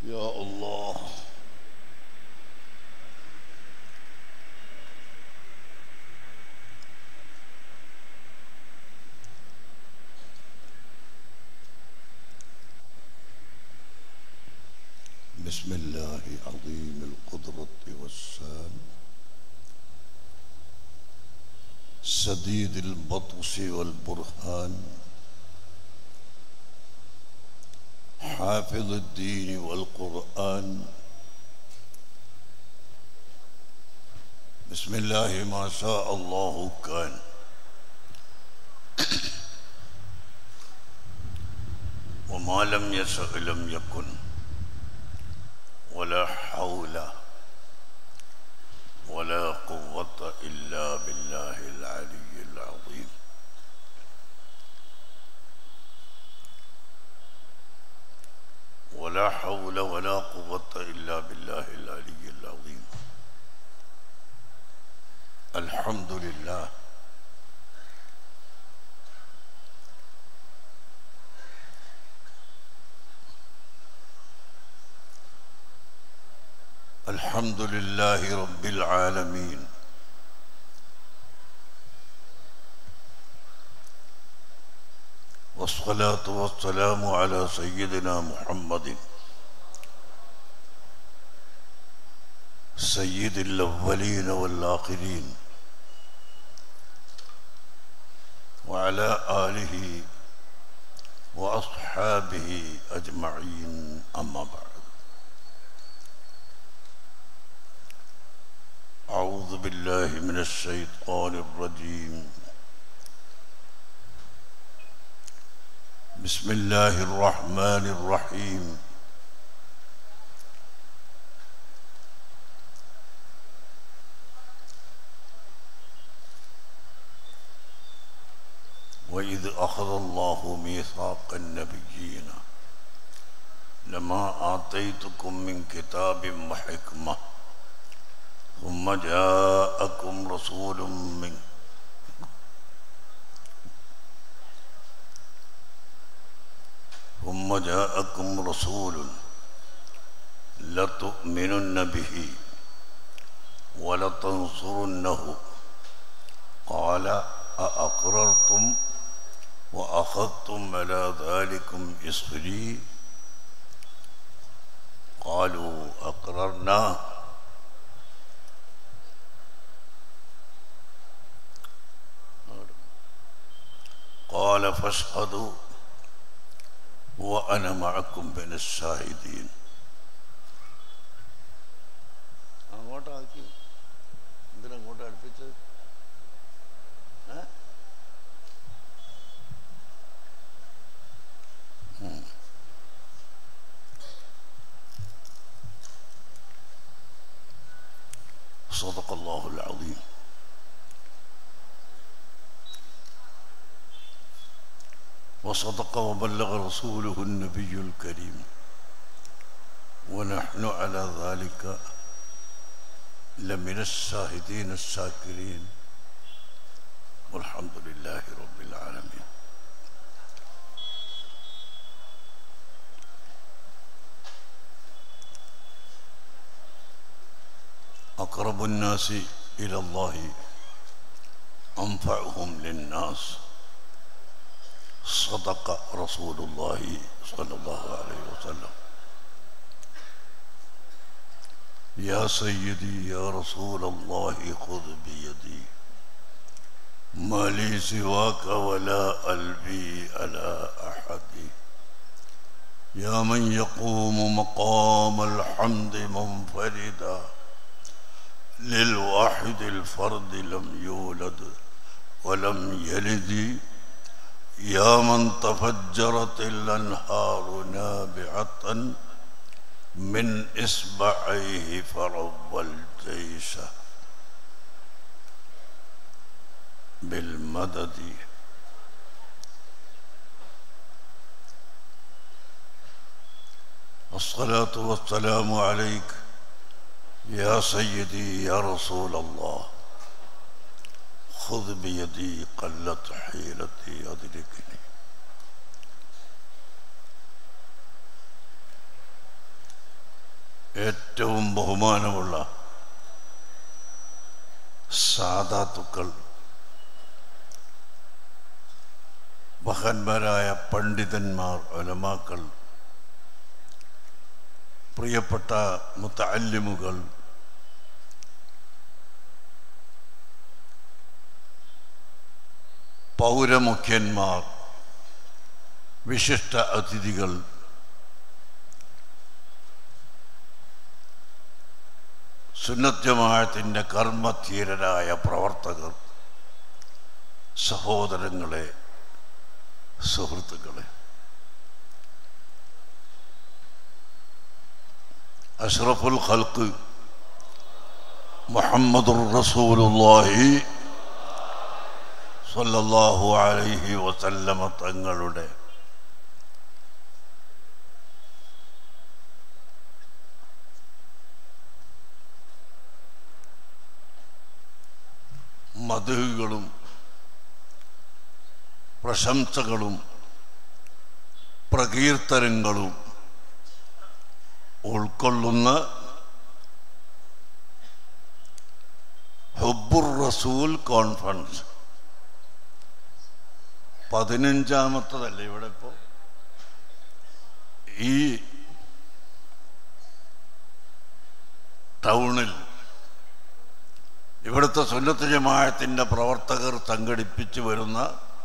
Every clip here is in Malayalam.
يا الله بسم الله عظيم القدرة والسان سديد البطش والبرهان حافظ الدين والقرآن بسم الله ما شاء الله كان وما لم يشأ لم يكن ولا حول ولا قوة إلا بالله العلي العظيم ولا حول ولا قوة إلا بالله العلي العظيم الحمد لله الحمد لله رب العالمين والصلاة والسلام على سيدنا محمد سيد الأولين والآخرين وعلى آله وأصحابه أجمعين أما بعد أعوذ بالله من الشيطان الرجيم بسم الله الرحمن الرحيم وإذ أخذ الله ميثاق النبيين لما آتيتكم من كتاب وحكمة ثم جاءكم رسول من ثم جاءكم رسول لتؤمنن به ولتنصرنه قال أأقررتم وأخذتم على ذلكم إصري قالوا أقررنا قال فاشهدوا وأنا معكم من الشاهدين അങ്ങോട്ടാക്കി എന്തിനാ അങ്ങോട്ട് അടുപ്പിച്ചത് ഏ? ഉം. صدق الله العظيم وصدق وبلغ رسوله النبي الكريم ونحن على ذلك لمن الشاهدين الشاكرين والحمد لله رب العالمين أقرب الناس إلى الله أنفعهم للناس صدق رسول الله صلى الله عليه وسلم يا سيدي يا رسول الله خذ بيدي ما لي سواك ولا قلبي على أحد يا من يقوم مقام الحمد منفردا للواحد الفرد لم يولد ولم يلد يا من تفجرت الانهار نابعه من اصبعيه فرب الجيش بالمدد الصلاه والسلام عليك يا سيدي يا رسول الله خذ بيدي قلت حيلتي أدركني ഏറ്റവും ബഹുമാനമുള്ള സാധാത്തുക്കൾ മഹാന്മാരായ പണ്ഡിതന്മാർ ഒലമാക്കൾ പ്രിയപ്പെട്ട മുത്തല്ലിമുകൾ പൗരമുഖ്യന്മാർ വിശിഷ്ട അതിഥികൾ സുന്നത്യമാഴത്തിൻ്റെ കർമ്മധീരരായ പ്രവർത്തകർ സഹോദരങ്ങളെ സുഹൃത്തുക്കളെ അഷ്റഫുൽ ഖൽക്ക് മുഹമ്മദുർ റസൂലുള്ളാഹി സല്ലല്ലാഹു അലൈഹി വസല്ലമ തങ്ങളുടെ മധുകളും പ്രശംസകളും പ്രകീർത്തനങ്ങളും ഉൾക്കൊള്ളുന്ന ഹുബുർ റസൂൽ കോൺഫറൻസ് പതിനഞ്ചാമത്തതല്ലേ ഇവിടെ ഇപ്പോൾ ഈ ടൗണിൽ ഇവിടുത്തെ സുന്നത്ത് ജമാഅത്തിൻ്റെ പ്രവർത്തകർ സംഘടിപ്പിച്ചു വരുന്ന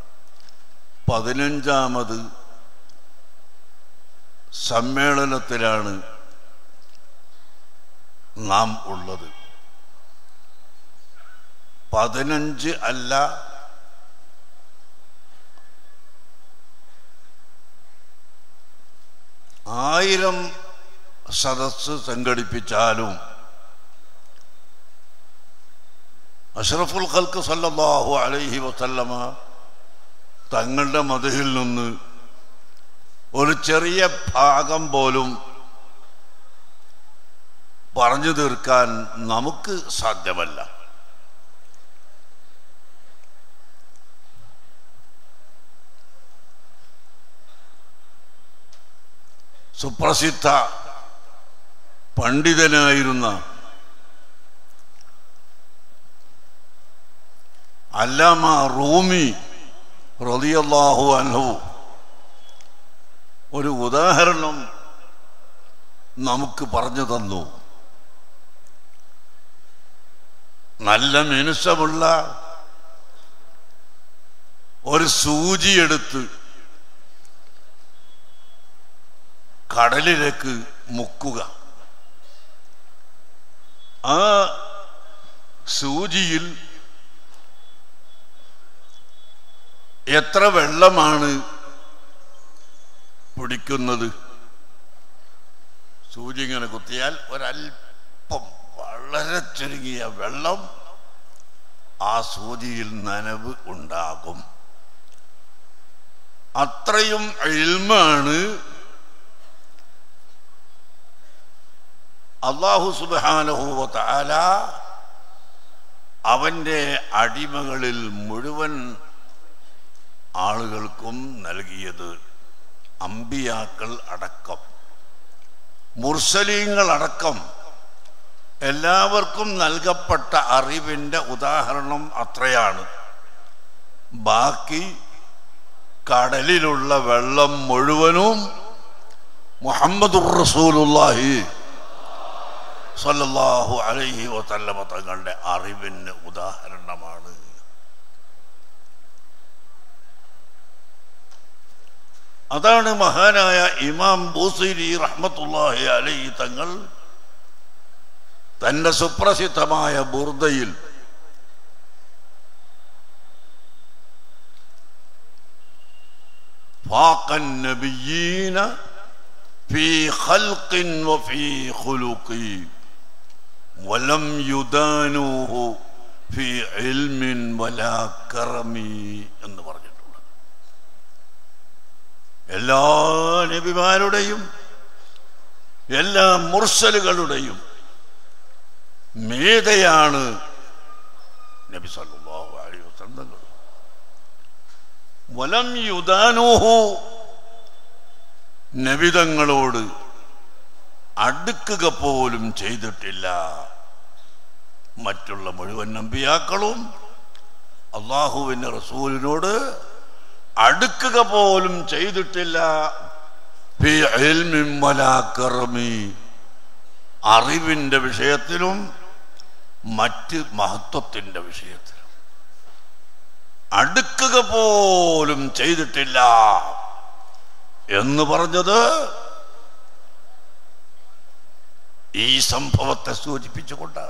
പതിനഞ്ചാമത് സമ്മേളനത്തിലാണ് നാം ഉള്ളത് പതിനഞ്ച് അല്ല ആയിരം സദസ്സ് സംഘടിപ്പിച്ചാലും അഷ്റഫുൽ ഖൽക്ക് സല്ലല്ലാഹു അലൈഹി വസല്ലമ തങ്ങളുടെ മതയിൽ നിന്ന് ഒരു ചെറിയ ഭാഗം പോലും പറഞ്ഞു തീർക്കാൻ നമുക്ക് സാധ്യമല്ല സുപ്രസിദ്ധ പണ്ഡിതനായിരുന്ന അല്ലാമ റൂമി റളിയല്ലാഹു അൻഹു ഒരു ഉദാഹരണം നമുക്ക് പറഞ്ഞു തന്നു നല്ല മിനുസമുള്ള ഒരു സൂചിയെടുത്ത് കടലിലേക്ക് മുക്കുക ആ സൂചിയിൽ എത്ര വെള്ളമാണ് പിടിക്കുന്നത് സൂചി ഇങ്ങനെ കുത്തിയാൽ ഒരല്പം വളരെ ചുരുങ്ങിയ വെള്ളം ആ സൂചിയിൽ നനവ് ഉണ്ടാകും അത്രയും ഇൽമാണ് അള്ളാഹു സുബാനഹൂവ താല അവൻ്റെ അടിമകളിൽ മുഴുവൻ ആളുകൾക്കും നൽകിയത് അമ്പിയാക്കൾ അടക്കം മുർസലീങ്ങൾ അടക്കം എല്ലാവർക്കും നൽകപ്പെട്ട അറിവിൻ്റെ ഉദാഹരണം അത്രയാണ് ബാക്കി കടലിലുള്ള വെള്ളം മുഴുവനും മുഹമ്മദുർ റസൂലുള്ളാഹി സല്ലല്ലാഹു അലൈഹി വസല്ലമ തങ്ങളുടെ അറിവിന് ഉദാഹരണമാണ് അതാണ് മഹാനായ ഇമാം ബൂസിരി റഹ്മത്തുല്ലാഹി അലൈഹി തങ്ങൾ തന്റെ സുപ്രസിദ്ധമായ ബുർദയിൽ فاق النبيين في خلق وفي خلق ولم يدانوه في علم ولا كرم എന്ന് പറഞ്ഞിട്ടുണ്ട് എല്ലാ നബിമാരുടെയും എല്ലാ മുർസലുകളുടെയും മേധയാണ് നബി സല്ലല്ലാഹു അലൈഹി വസല്ലം വലം യുദാനൂഹു നബിതങ്ങളോട് അടുക്കുക പോലും ചെയ്തിട്ടില്ല മറ്റുള്ള മുഴുവൻ നമ്പിയാക്കളും അള്ളാഹുവിൻ്റെ റസൂലിനോട് അടുക്കുക പോലും ചെയ്തിട്ടില്ല ഫി ഇൽമിൻ വലാ കറമി. അറിവിൻ്റെ വിഷയത്തിലും മറ്റ് മഹത്വത്തിൻ്റെ വിഷയത്തിലും അടുക്കുക പോലും ചെയ്തിട്ടില്ല എന്ന് പറഞ്ഞത് ഈ സംഭവത്തെ സൂചിപ്പിച്ചുകൊണ്ടാണ്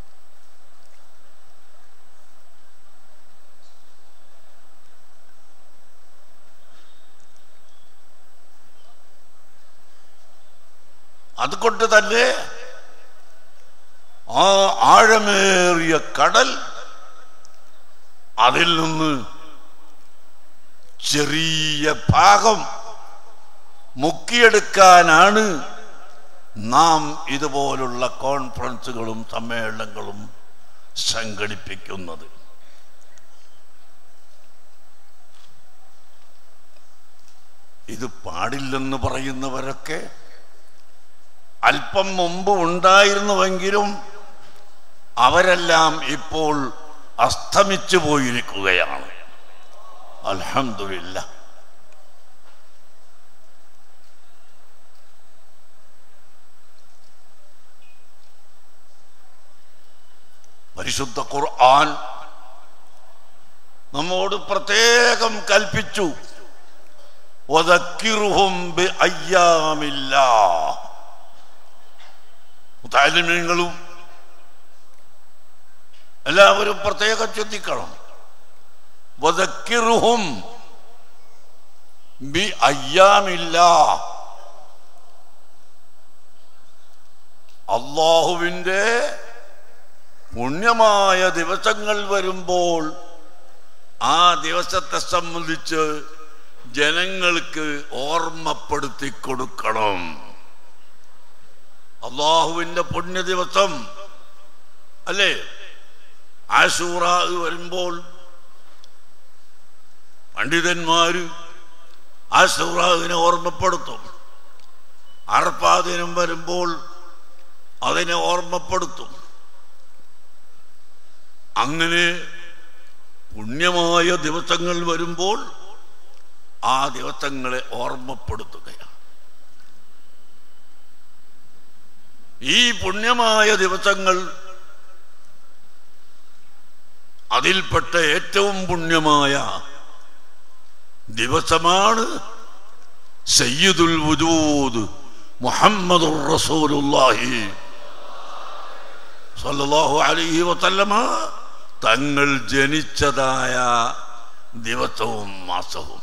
അതുകൊണ്ട് തന്നെ ആ ആഴമേറിയ കടൽ അതിൽ നിന്ന് ചെറിയ ഭാഗം മുക്കിയെടുക്കാനാണ് നാം ഇതുപോലുള്ള കോൺഫറൻസുകളും സമ്മേളനങ്ങളും സംഘടിപ്പിക്കുന്നത് ഇത് പാടില്ലെന്ന് പറയുന്നവരൊക്കെ അല്പം മുമ്പ് ഉണ്ടായിരുന്നുവെങ്കിലും അവരെല്ലാം ഇപ്പോൾ അസ്തമിച്ചു പോയിരിക്കുകയാണ് അൽഹംദുലില്ലാ പരിശുദ്ധ ഖുർആൻ നമ്മോട് പ്രത്യേകം കൽപ്പിച്ചു വദക്കിറുഹും ബിഅയ്യാമില്ലാ. മുത്താലിമീങ്ങളും എല്ലാവരും പ്രത്യേകം ചിന്തിക്കണം വദക്കിറുഹും ബി അയ്യാമില്ലാ അള്ളാഹുവിൻ്റെ പുണ്യമായ ദിവസങ്ങൾ വരുമ്പോൾ ആ ദിവസത്തെ സംബന്ധിച്ച് ജനങ്ങൾക്ക് ഓർമ്മപ്പെടുത്തി കൊടുക്കണം അള്ളാഹുവിൻ്റെ പുണ്യ ദിവസം അല്ലേ ആശൂറ വരുമ്പോൾ പണ്ഡിതന്മാര് ആശൂറാവിനെ ഓർമ്മപ്പെടുത്തും അർപ്പാദിനം വരുമ്പോൾ അതിനെ ഓർമ്മപ്പെടുത്തും അങ്ങനെ പുണ്യമായ ദിവസങ്ങൾ വരുമ്പോൾ ആ ദിവസങ്ങളെ ഓർമ്മപ്പെടുത്തുകയാണ് ഈ പുണ്യമായ ദിവസങ്ങൾ അതിൽപ്പെട്ട ഏറ്റവും പുണ്യമായ ദിവസമാണ് സയ്യിദുൽ വജൂദ് മുഹമ്മദുർ റസൂലുള്ളാഹി സല്ലല്ലാഹു അലൈഹി വസല്ലമ തങ്ങൾ ജനിച്ചതായ ദിവസവും മാസവും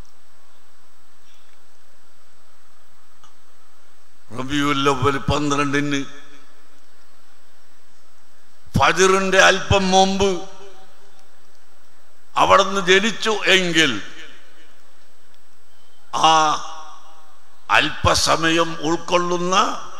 റബിയുല്ലവൽ പന്ത്രണ്ടിന് ഫജറിന്റെ അല്പം മുമ്പ് അവിടുന്ന് ജനിച്ചു എങ്കിൽ ആ അല്പസമയം ഉൾക്കൊള്ളുന്ന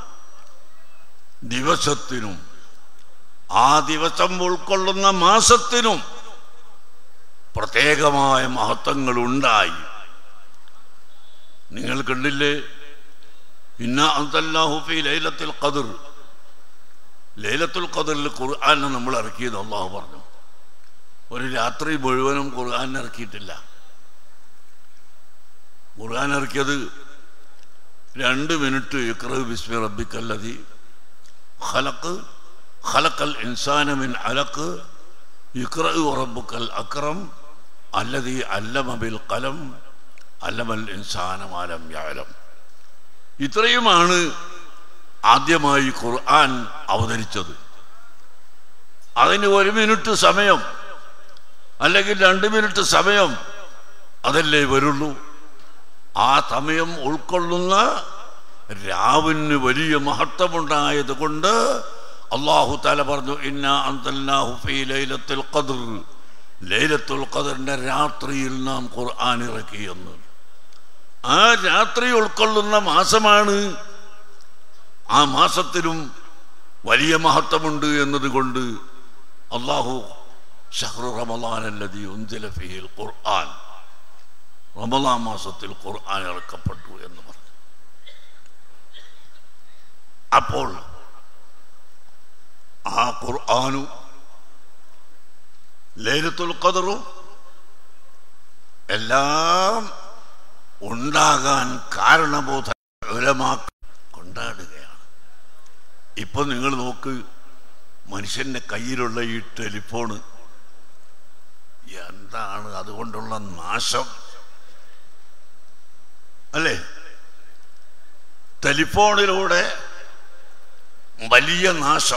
ദിവസത്തിനും ആ ദിവസം ഉൾക്കൊള്ളുന്ന മാസത്തിനും പ്രത്യേകമായ മഹത്വങ്ങൾ ഉണ്ടായി നിങ്ങൾ കണ്ടില്ലേ ഇന്ന അന്തല്ലാഹു ഫി ലൈലത്തുൽ ഖദർ ലൈലത്തുൽ ഖദറിൽ ഖുർആൻ നമ്മൾ ഇറക്കിയത് അള്ളാഹു പറഞ്ഞു ഒരു രാത്രി മുഴുവനും ഖുർആൻ ഇറക്കിയിട്ടില്ല ഖുർആൻ ഇറക്കിയത് രണ്ട് മിനിറ്റ് ഇക്ര ബിസ്മി റബ്ബിക്കല്ലതി ഖലക്ക് ഖലക്കൽ ഇൻസാന മിൻ അലക്ക് ഇക്ര റബ്ബുക്കൽ അക്രം അല്ലതി അല്ലമ ബിൽ കലം അല്ലമൽ ഇൻസാന മാലം യാലം ഇത്രയുമാണ് ആദ്യമായി ഖുർആൻ അവതരിച്ചത് അതിന് ഒരു മിനിറ്റ് സമയം അല്ലെങ്കിൽ രണ്ട് മിനിറ്റ് സമയം അതല്ലേ വരുള്ളൂ ആ സമയം ഉൾക്കൊള്ളുന്ന രാവിന് വലിയ മഹത്വമുണ്ടായത് കൊണ്ട് അള്ളാഹു താല പറഞ്ഞു ഇന്ന അന്തല്ലാഹു ഫീ ലൈലത്തുൽ ഖദർ ലൈലത്തുൽ ഖദറിന്റെ രാത്രിയിൽ നാം ഖുർആൻ ഇറക്കിയെന്ന് ആ രാത്രി ഉൾക്കൊള്ളുന്ന മാസമാണ് ആ മാസത്തിലും വലിയ മഹത്വമുണ്ട് എന്നതുകൊണ്ട് അള്ളാഹു ഷഹ്റു റമലാൻ അല്ലതി ഉൻസില ഫീഹിൽ ഖുർആൻ റമലാൻ മാസത്തിൽ ഖുർആൻ ഇറക്കപ്പെട്ടു എന്ന് പറഞ്ഞു അപ്പോൾ ആ ഖുർആാനും ലൈലത്തുൽ ഖദറും എല്ലാം ഉണ്ടാകാൻ കാരണബോധ ഉലമാക്ക കൊണ്ടാടുകയാണ് ഇപ്പൊ നിങ്ങൾ നോക്ക് മനുഷ്യന്റെ കയ്യിലുള്ള ഈ ടെലിഫോണ് എന്താണ് അതുകൊണ്ടുള്ള നാശം അല്ലേ ടെലിഫോണിലൂടെ വലിയ നാശം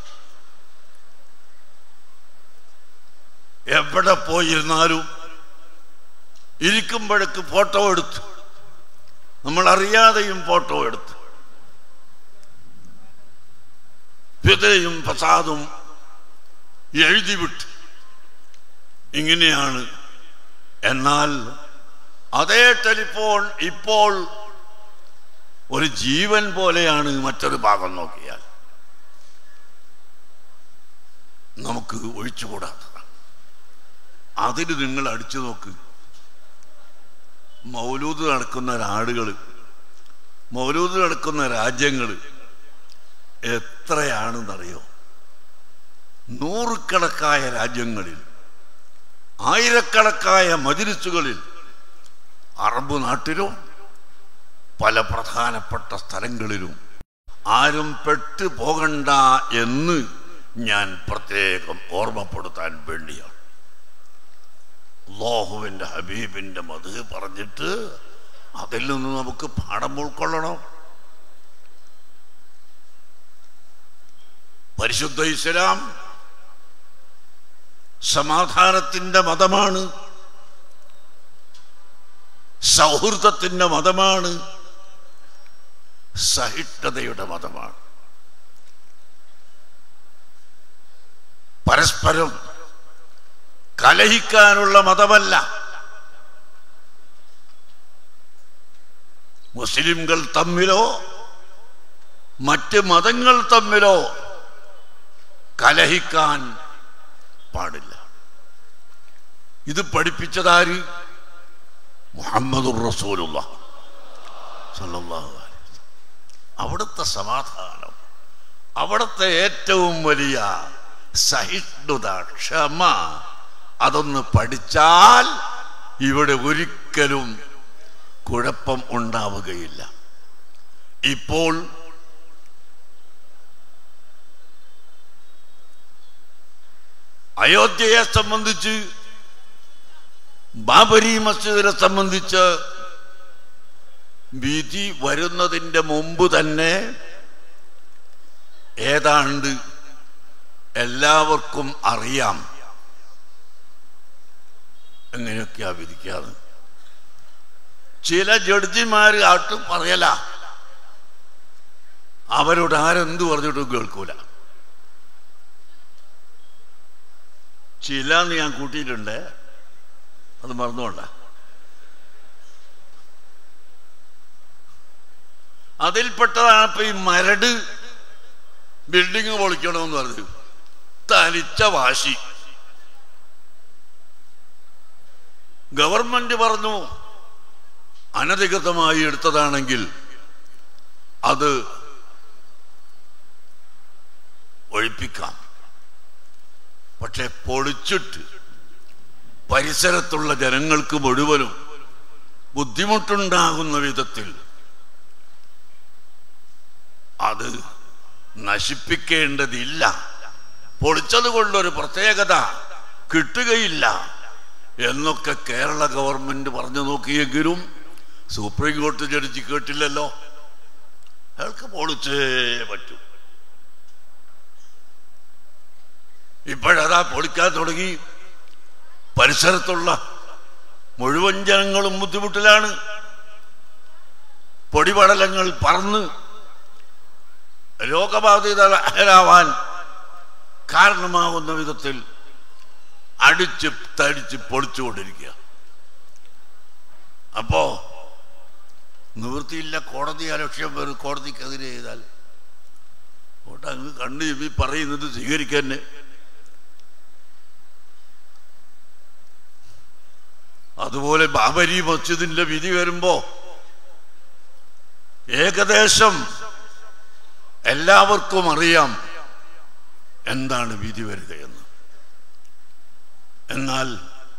എവിടെ പോയിരുന്നാലും ഇരിക്കുമ്പോഴേക്ക് ഫോട്ടോ എടുത്ത് നമ്മൾ അറിയാതെയും ഫോട്ടോ എടുത്ത് ഫിതയും ഫസാദും എഴുതിവിട്ട് ഇങ്ങനെയാണ് എന്നാൽ അതേ ടെലിഫോൺ ഇപ്പോൾ ഒരു ജീവൻ പോലെയാണ് മറ്റൊരു ഭാഗം നോക്കിയാൽ നമുക്ക് ഒഴിച്ചുകൂടാത്തതാണ് അതിന് നിങ്ങൾ അടിച്ചു നോക്ക് മൗലൂദ് നടക്കുന്ന നാടുകൾ മൗലൂദ് നടക്കുന്ന രാജ്യങ്ങൾ എത്രയാണെന്നറിയോ നൂറുകണക്കായ രാജ്യങ്ങളിൽ ആയിരക്കണക്കായ മജിലിസുകളിൽ അറബ് നാട്ടിലും പല പ്രധാനപ്പെട്ട സ്ഥലങ്ങളിലും ആരും പെട്ടു പോകണ്ട എന്ന് ഞാൻ പ്രത്യേകം ഓർമ്മപ്പെടുത്താൻ വേണ്ടിയാണ് അള്ളാഹുവിൻ്റെ ഹബീബിൻ്റെ മത് പറഞ്ഞിട്ട് അതിൽ നിന്ന് നമുക്ക് പാഠം ഉൾക്കൊള്ളണം പരിശുദ്ധ ഇസ്ലാം സമാധാനത്തിൻ്റെ മതമാണ് സൗഹൃദത്തിൻ്റെ മതമാണ് സഹിഷ്ണുതയുടെ മതമാണ് പരസ്പരം കലഹിക്കാനുള്ള മതമല്ല മുസ്ലിംകൾ തമ്മിലോ മറ്റ് മതങ്ങൾ തമ്മിലോ കലഹിക്കാൻ പാടില്ല ഇത് പഠിപ്പിച്ചതാര് മുഹമ്മദുർ റസൂലുള്ള സല്ലല്ലാഹു അലൈഹി വസല്ലം. അവിടുത്തെ സമാധാനം അവിടുത്തെ ഏറ്റവും വലിയ സഹിഷ്ണുത ക്ഷമ അതൊന്ന് പഠിച്ചാൽ ഇവിടെ ഒരിക്കലും കുഴപ്പം ഉണ്ടാവുകയില്ല ഇപ്പോൾ അയോധ്യയെ സംബന്ധിച്ച് ബാബരി മസ്ജിദിനെ സംബന്ധിച്ച് വിധി വരുന്നതിൻ്റെ മുമ്പ് തന്നെ ഏതാണ്ട് എല്ലാവർക്കും അറിയാം എങ്ങനെയൊക്കെയാ വിധിക്കാറ് ചില ജഡ്ജിമാർ ആട്ടും പറയല അവരോട് ആരെന്ത് പറഞ്ഞിട്ടും കേൾക്കൂല ചില ഞാൻ കൂട്ടിയിട്ടുണ്ട് അത് മറന്നുകൊണ്ട അതിൽപ്പെട്ടതാണ് ഇപ്പൊ ഈ മരട് ബിൽഡിങ് പൊളിക്കണമെന്ന് പറഞ്ഞു തനിച്ച വാശി ഗവൺമെന്റ് പറഞ്ഞു അനധികൃതമായി എടുത്തതാണെങ്കിൽ അത് ഒഴിപ്പിക്കാം പക്ഷെ പൊളിച്ചിട്ട് പരിസരത്തുള്ള ജനങ്ങൾക്ക് മുഴുവനും ബുദ്ധിമുട്ടുണ്ടാകുന്ന വിധത്തിൽ അത് നശിപ്പിക്കേണ്ടതില്ല പൊളിച്ചത് കൊണ്ടൊരു പ്രത്യേകത കിട്ടുകയില്ല എന്നൊക്കെ കേരള ഗവൺമെന്റ് പറഞ്ഞു നോക്കിയെങ്കിലും സുപ്രീം കോടതി ജഡ്ജി കേട്ടില്ലല്ലോ അയാൾക്ക് പൊളിച്ചേ പറ്റൂ ഇപ്പോഴതാ പൊളിക്കാൻ തുടങ്ങി പരിസരത്തുള്ള മുഴുവൻ ജനങ്ങളും ബുദ്ധിമുട്ടിലാണ് പൊടിപടലങ്ങൾ പറന്ന് രോഗബാധിതരാവാൻ കാരണമാകുന്ന വിധത്തിൽ അടിച്ച് തടിച്ച് പൊളിച്ചുകൊണ്ടിരിക്കുക അപ്പോ നിവൃത്തിയില്ല കോടതി അലക്ഷ്യം വരും കോടതിക്കെതിരെ ചെയ്താൽ അതുകൊണ്ട് അങ്ങ് കണ്ണു ചിമ്മി പറയുന്നത് സ്വീകരിക്കാൻ അതുപോലെ ബാബരി മസ്ജിദിന്റെ വിധി വരുമ്പോ ഏകദേശം എല്ലാവർക്കും അറിയാം എന്താണ് വിധി വരികയെന്ന് എന്നാൽ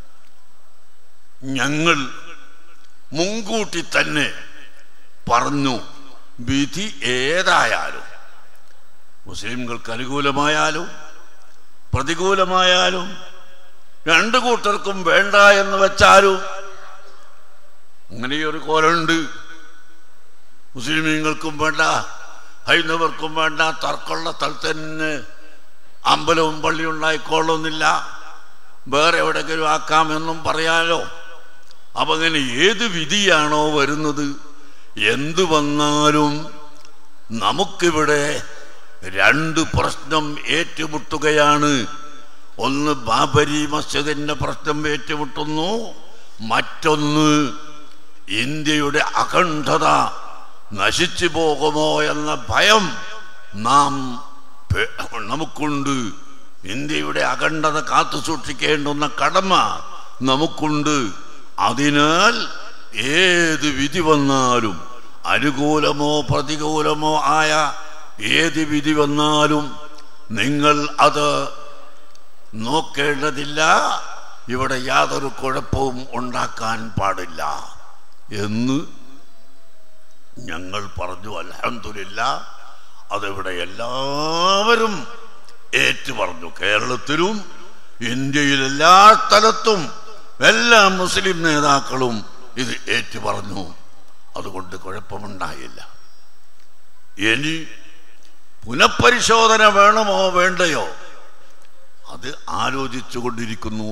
ഞങ്ങൾ മുൻകൂട്ടി തന്നെ പറഞ്ഞു വിധി ഏതായാലും മുസ്ലിംകൾക്ക് അനുകൂലമായാലും പ്രതികൂലമായാലും രണ്ടു കൂട്ടർക്കും വേണ്ട എന്ന് വെച്ചാലും അങ്ങനെയൊരു കോലുണ്ട് മുസ്ലിമീങ്ങൾക്കും വേണ്ട ഹൈന്ദവർക്കും വേണ്ട തർക്കമുള്ള സ്ഥലത്ത് തന്നെ അമ്പലവും പള്ളിയും ഉണ്ടായിക്കൊള്ളുന്നില്ല വേറെ എവിടെയെങ്കിലും ആക്കാമെന്നും പറയാലോ അപ്പൊ അങ്ങനെ ഏത് വിധിയാണോ വരുന്നത് എന്തു വന്നാലും നമുക്കിവിടെ രണ്ട് പ്രശ്നം ഏറ്റുമുട്ടുകയാണ് ഒന്ന് ബാബരി മസ്ജിദിന്റെ പ്രശ്നം ഏറ്റുമുട്ടുന്നു മറ്റൊന്ന് ഇന്ത്യയുടെ അഖണ്ഡത നശിച്ചു പോകുമോ എന്ന ഭയം നാം പെ- നമുക്കുണ്ട് ഇന്ത്യയുടെ അഖണ്ഡത കാത്തു സൂക്ഷിക്കേണ്ടുന്ന കടമ നമുക്കുണ്ട് അതിനാൽ ഏത് വിധി വന്നാലും അനുകൂലമോ പ്രതികൂലമോ ആയ ഏത് വിധി വന്നാലും നിങ്ങൾ അത് നോക്കേണ്ടതില്ല ഇവിടെ യാതൊരു കുഴപ്പവും ഉണ്ടാക്കാൻ പാടില്ല എന്ന് ഞങ്ങൾ പറഞ്ഞു അലഹമില്ല അതിവിടെ എല്ലാവരും ഏറ്റു പറഞ്ഞു കേരളത്തിലും ഇന്ത്യയിൽ എല്ലാ സ്ഥലത്തും എല്ലാ മുസ്ലിം നേതാക്കളും ഇത് ഏറ്റു പറഞ്ഞു അതുകൊണ്ട് കുഴപ്പമുണ്ടായില്ല ഇനി പുനഃപരിശോധന വേണമോ വേണ്ടയോ അത് ആലോചിച്ചു കൊണ്ടിരിക്കുന്നു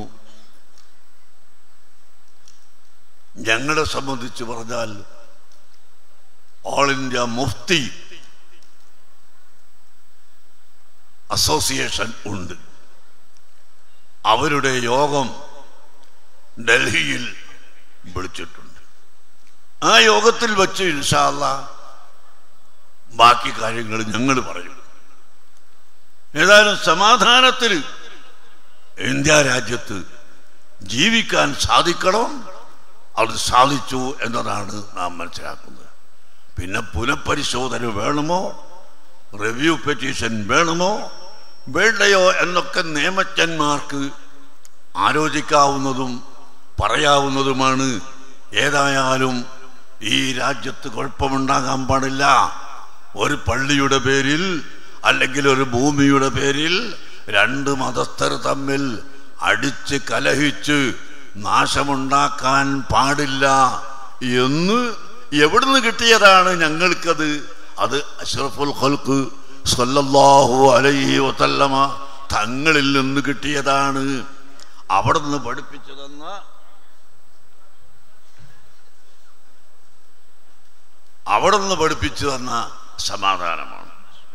ഞങ്ങളെ സംബന്ധിച്ച് പറഞ്ഞാൽ ഓൾ ഇന്ത്യ മുഫ്തി അസോസിയേഷൻ ഉണ്ട് അവരുടെ യോഗം ഡൽഹിയിൽ വിളിച്ചിട്ടുണ്ട് ആ യോഗത്തിൽ വെച്ച് ഇൻഷാല്ല ബാക്കി കാര്യങ്ങൾ ഞങ്ങൾ പറയും ഏതായാലും സമാധാനത്തിൽ ഇന്ത്യ രാജ്യത്ത് ജീവിക്കാൻ സാധിക്കണം അത് സാധിച്ചു എന്നതാണ് നാം മനസ്സിലാക്കുന്നത് പിന്നെ പുനഃപരിശോധന വേണമോ റിവ്യൂ പെറ്റീഷൻ വേണമോ വേണ്ടയോ എന്നൊക്കെ നിയമജ്ഞന്മാർക്ക് ആലോചിക്കാവുന്നതും പറയാവുന്നതുമാണ് ഏതായാലും ഈ രാജ്യത്ത് കുഴപ്പമുണ്ടാകാൻ പാടില്ല ഒരു പള്ളിയുടെ പേരിൽ അല്ലെങ്കിൽ ഒരു ഭൂമിയുടെ പേരിൽ രണ്ട് മതസ്ഥർ തമ്മിൽ അടിച്ച് കലഹിച്ച് നാശമുണ്ടാക്കാൻ പാടില്ല എന്ന് എവിടുന്ന് കിട്ടിയതാണ് ഞങ്ങൾക്കത് അത് അഷ്റഫുൽ ഖൽക്ക് സല്ലല്ലാഹു അലൈഹി വസല്ലമ തങ്ങളിൽ നിന്ന് കിട്ടിയതാണ് അവിടെ നിന്ന് പഠിപ്പിച്ചു തന്ന അവിടെ നിന്ന് പഠിപ്പിച്ചു തന്ന സമാധാനമാണ്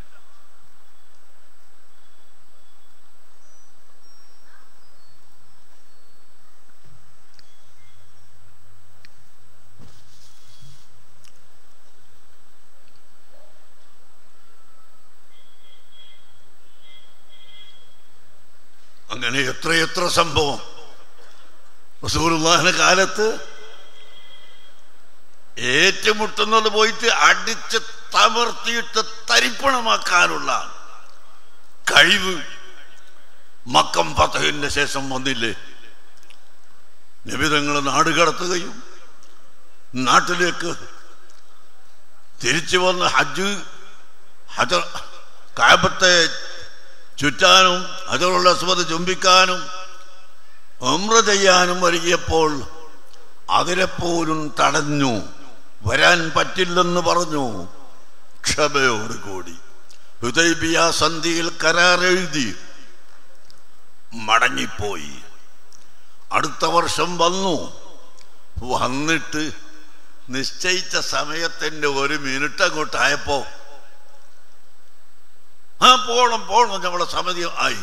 അങ്ങനെ എത്രയെത്ര സംഭവം റസൂലുള്ളാഹിന്റെ കാലത്ത് ഏറ്റുമുട്ടുന്നത് പോയിട്ട് അടിച്ച് തമർത്തിയിട്ട് തരിപ്പണമാക്കാനുള്ള കഴിവ് മക്കം ഫതഹിന്റെ ശേഷം വന്നില്ലേ നിബിതങ്ങൾ നാട് കടത്തുകയും നാട്ടിലേക്ക് തിരിച്ചു വന്ന് ഹജ്ജ് ഹജ കാബത്തെ ചുറ്റാനും ഹജറുൽ അസ്വദ് ചുംബിക്കാനും ഉംറ ചെയ്യാനും ഒരുങ്ങിയപ്പോൾ അതിനെപ്പോലും തടഞ്ഞു വരാൻ പറ്റില്ലെന്ന് പറഞ്ഞു ക്ഷമയോട് കൂടി ഹുദൈബിയ സന്ധിയിൽ കരാർ എഴുതി മടങ്ങിപ്പോയി അടുത്ത വർഷം വന്നു വന്നിട്ട് നിശ്ചയിച്ച സമയത്തിന്റെ ഒരു മിനിറ്റ് അങ്ങോട്ടായപ്പോ ആ പോണം പോണം നമ്മളെ സമിതി ആയി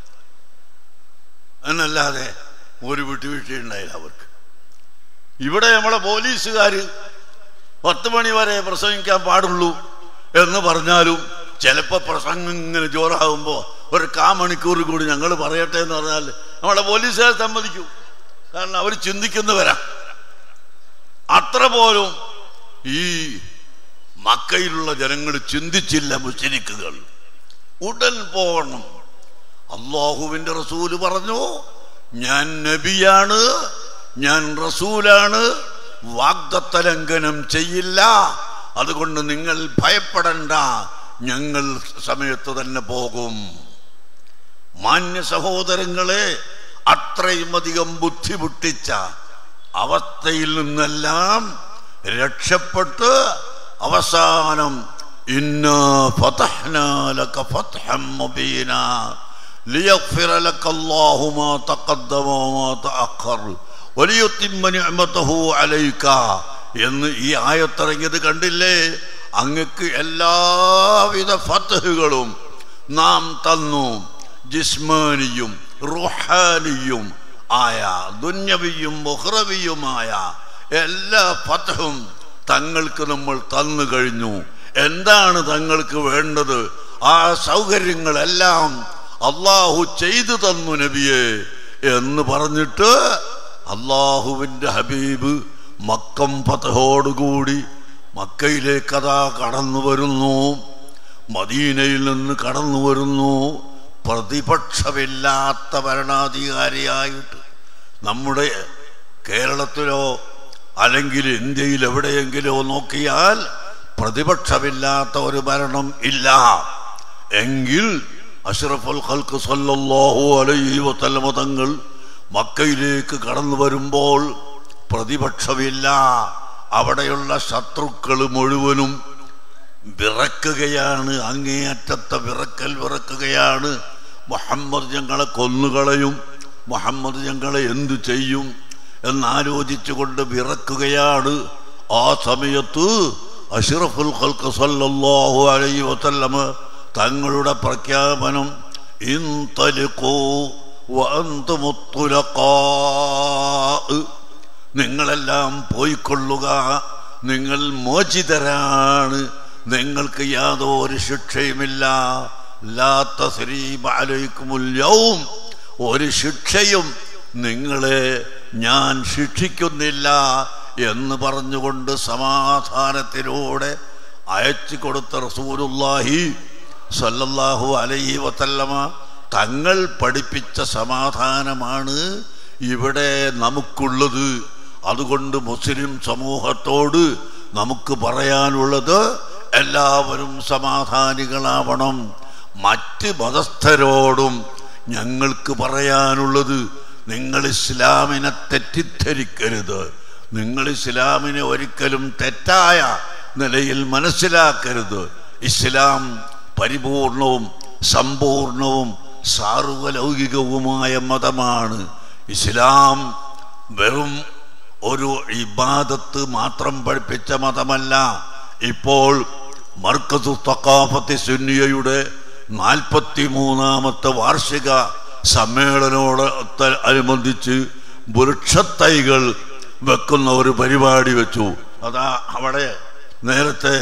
എന്നല്ലാതെ ഒരു വിട്ടുവീഴ്ചയുണ്ടായില്ല അവർക്ക് ഇവിടെ നമ്മളെ പോലീസുകാർ പത്ത് മണി വരെ പ്രസംഗിക്കാൻ പാടുള്ളൂ എന്ന് പറഞ്ഞാലും ചിലപ്പോൾ പ്രസംഗം ഇങ്ങനെ ജോറാകുമ്പോൾ ഒരു കാ മണിക്കൂർ കൂടി ഞങ്ങൾ പറയട്ടെ എന്ന് പറഞ്ഞാൽ നമ്മളെ പോലീസുകാർ സമ്മതിക്കും കാരണം അവർ ചിന്തിക്കുന്നവരാ അത്ര പോലും ഈ മക്കയിലുള്ള ജനങ്ങൾ ചിന്തിച്ചില്ല മുസ്ലിക്കുകൾ ഉടൻ പോകണം അള്ളാഹുവിന്റെ റസൂല് പറഞ്ഞു ഞാൻ നബിയാണ് ഞാൻ റസൂലാണ് വാഗ്ദത്ത ലംഘനം ചെയ്യില്ല അതുകൊണ്ട് നിങ്ങൾ ഭയപ്പെടണ്ട ഞങ്ങൾ സമയത്ത് തന്നെ പോകും മാന്യ സഹോദരങ്ങളെ അത്രയും അധികം ബുദ്ധിമുട്ടിച്ച അവസ്ഥയിൽ നിന്നെല്ലാം രക്ഷപ്പെട്ട് അവസാനം ഇന്നാ ഫതഹ്നാ ലക ഫത്ഹം മുബീനാ ലിയഗ്ഫിറ ലക അല്ലാഹു മാ തഖദ്ദമ വമാ തഅഖർ വലിയുത്തിമ്മ നിഅമതഹു അലൈക എന്ന് ഈ ആയത്തിറങ്ങിയത് കണ്ടില്ലേ അങ്ങക്ക് എല്ലാവിധ ഫതഹുകളും നാം തന്നു ജിസ്മാനിയും റുഹാനിയും ആയ ദുന്യവിയും മുഹ്റവിയുമായ എല്ലാ ഫതഹും തങ്ങൾക്ക് നമ്മൾ തന്നു കഴിഞ്ഞു എന്താണ് തങ്ങൾക്ക് വേണ്ടത് ആ സൗകര്യങ്ങളെല്ലാം അള്ളാഹു ചെയ്തു തന്നു നബിയെ എന്ന് പറഞ്ഞിട്ട് അള്ളാഹുവിൻ്റെ ഹബീബ് മക്കം ഫതഹോടുകൂടി മക്കയിലേക്ക് അതാ കടന്നു വരുന്നു മദീനയിൽ നിന്ന് കടന്നു വരുന്നു പ്രതിപക്ഷമില്ലാത്ത ഭരണാധികാരിയായിട്ട് നമ്മുടെ കേരളത്തിലോ അല്ലെങ്കിൽ ഇന്ത്യയിൽ എവിടെയെങ്കിലോ നോക്കിയാൽ പ്രതിപക്ഷമില്ലാത്ത ഒരു ഭരണം ഇല്ല എങ്കിൽ അഷ്റഫുൽ ഖൽക്ക് സല്ലല്ലാഹു അലൈഹി വസല്ലമ തങ്ങൾ മക്കയിലേക്ക് കടന്നു വരുമ്പോൾ പ്രതിപക്ഷമില്ല അവിടെയുള്ള ശത്രുക്കൾ മുഴുവനും വിറക്കുകയാണ് അങ്ങേയറ്റത്തെ വിറക്കൽ വിറക്കുകയാണ് മുഹമ്മദ് ഞങ്ങളെ കൊന്നുകളയും മുഹമ്മദ് ഞങ്ങളെ എന്തു ചെയ്യും എന്നാലോചിച്ചുകൊണ്ട് വിറക്കുകയാണ് ആ സമയത്ത് അഷ്റഫുൽ ഖൽക്ക് സല്ലല്ലാഹു അലൈഹി വസല്ലമ തങ്ങളുടെ പ്രഖ്യാപനം ഇൻതലിഖൂ വഅൻതുമുത്തുലഖാ നിങ്ങളെല്ലാം പോയിക്കൊള്ളുക നിങ്ങൾ മോചിതരാണ് നിങ്ങൾക്ക് യാതൊരു ശിക്ഷയുമില്ല ലാ തസ്രീബ അലൈക്കുമുൽ യൗം ഒരു ശിക്ഷയും നിങ്ങളെ ഞാൻ ശിക്ഷിക്കുന്നില്ല എന്ന് പറഞ്ഞുകൊണ്ട് സമാധാനത്തിലൂടെ അയച്ചു കൊടുത്ത റസൂലുല്ലാഹി സല്ലല്ലാഹു അലൈഹി വസല്ലമ തങ്ങൾ പഠിപ്പിച്ച സമാധാനമാണ് ഇവിടെ നമുക്കുള്ളത് അതുകൊണ്ട് മുസ്ലിം സമൂഹത്തോട് നമുക്ക് പറയാനുള്ളത് എല്ലാവരും സമാധാനികളാവണം മറ്റ് മതസ്ഥരോടും ഞങ്ങൾക്ക് പറയാനുള്ളത് നിങ്ങൾ ഇസ്ലാമിനെ തെറ്റിദ്ധരിക്കരുത് നിങ്ങൾ ഇസ്ലാമിനെ ഒരിക്കലും തെറ്റായ നിലയിൽ മനസ്സിലാക്കരുത് ഇസ്ലാം പരിപൂർണവും സമ്പൂർണവും സാർവലൗകികവുമായ മതമാണ് ഇസ്ലാം വെറും ഒരു ഇബാദത്ത് മാത്രം പഠിപ്പിച്ച മതമല്ല ഇപ്പോൾ മർക്കസു തക്കാഫത്തി സുന്നിയയുടെ നാൽപ്പത്തി മൂന്നാമത്തെ വാർഷിക സമ്മേളനോട് അനുബന്ധിച്ച് വൃക്ഷത്തൈകൾ വെക്കുന്ന ഒരു പരിപാടി വെച്ചു അതാ അവിടെ നേരത്തെ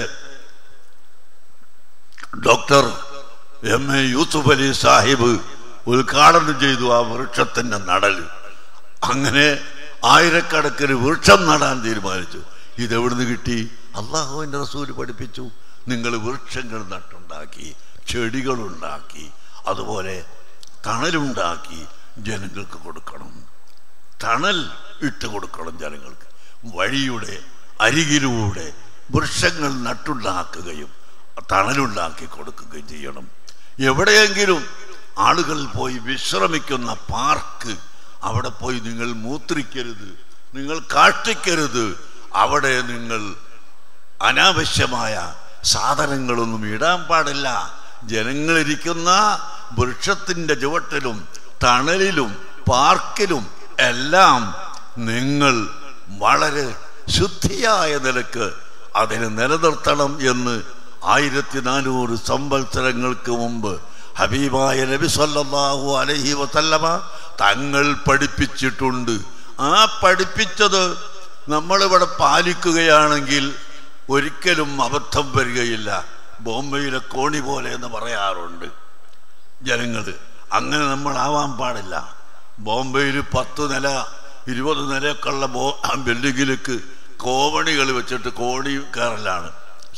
doctor M A Yusuf Ali Sahib ഉദ്ഘാടനം ചെയ്തു ആ വൃക്ഷത്തിന്റെ നടൽ അങ്ങനെ ആയിരക്കണക്കിന് വൃക്ഷം നടാൻ തീരുമാനിച്ചു ഇതെവിടുന്ന് കിട്ടി അള്ളാഹുവിന്റെ റസൂല് പഠിപ്പിച്ചു നിങ്ങൾ വൃക്ഷങ്ങൾ നട്ടുണ്ടാക്കി ചെടികളുണ്ടാക്കി അതുപോലെ തണലുണ്ടാക്കി ജനങ്ങൾക്ക് കൊടുക്കണം തണൽ ഇട്ട് കൊടുക്കണം ജനങ്ങൾക്ക് വഴിയുടെ അരികിലൂടെ വൃക്ഷങ്ങൾ നട്ടുണ്ടാക്കുകയും തണലുണ്ടാക്കി കൊടുക്കുകയും ചെയ്യണം എവിടെയെങ്കിലും ആളുകൾ പോയി വിശ്രമിക്കുന്ന പാർക്ക് അവിടെ പോയി നിങ്ങൾ മൂത്രിക്കരുത് നിങ്ങൾ കാഷ്ടിക്കരുത് അവിടെ നിങ്ങൾ അനാവശ്യമായ സാധനങ്ങളൊന്നും ഇടാൻ പാടില്ല ജനങ്ങളിരിക്കുന്ന വൃക്ഷത്തിന്റെ ചുവട്ടിലും തണലിലും പാർക്കിലും എല്ലാം നിങ്ങൾ വളരെ ശുദ്ധിയായ നിലക്ക് അതിനെ നിലനിർത്തണം എന്ന് ആയിരത്തി നാനൂറ് സംവത്സരങ്ങൾക്ക് മുമ്പ് ഹബീബായ നബി സല്ലല്ലാഹു അലൈഹി വസല്ലമ തങ്ങൾ പഠിപ്പിച്ചിട്ടുണ്ട് ആ പഠിപ്പിച്ചത് നമ്മളിവിടെ പാലിക്കുകയാണെങ്കിൽ ഒരിക്കലും അബദ്ധം വരികയില്ല ബോംബെയിലെ കോണി പോലെ എന്ന് പറയാറുണ്ട് ജനങ്ങൾ അങ്ങനെ നമ്മൾ ആവാൻ പാടില്ല ബോംബെയിൽ പത്ത് നില ഇരുപത് നിലയൊക്കെ ഉള്ള ബോ ബിൽഡിങ്ങിലേക്ക് കോവണികൾ വെച്ചിട്ട് കോണി കയറലാണ്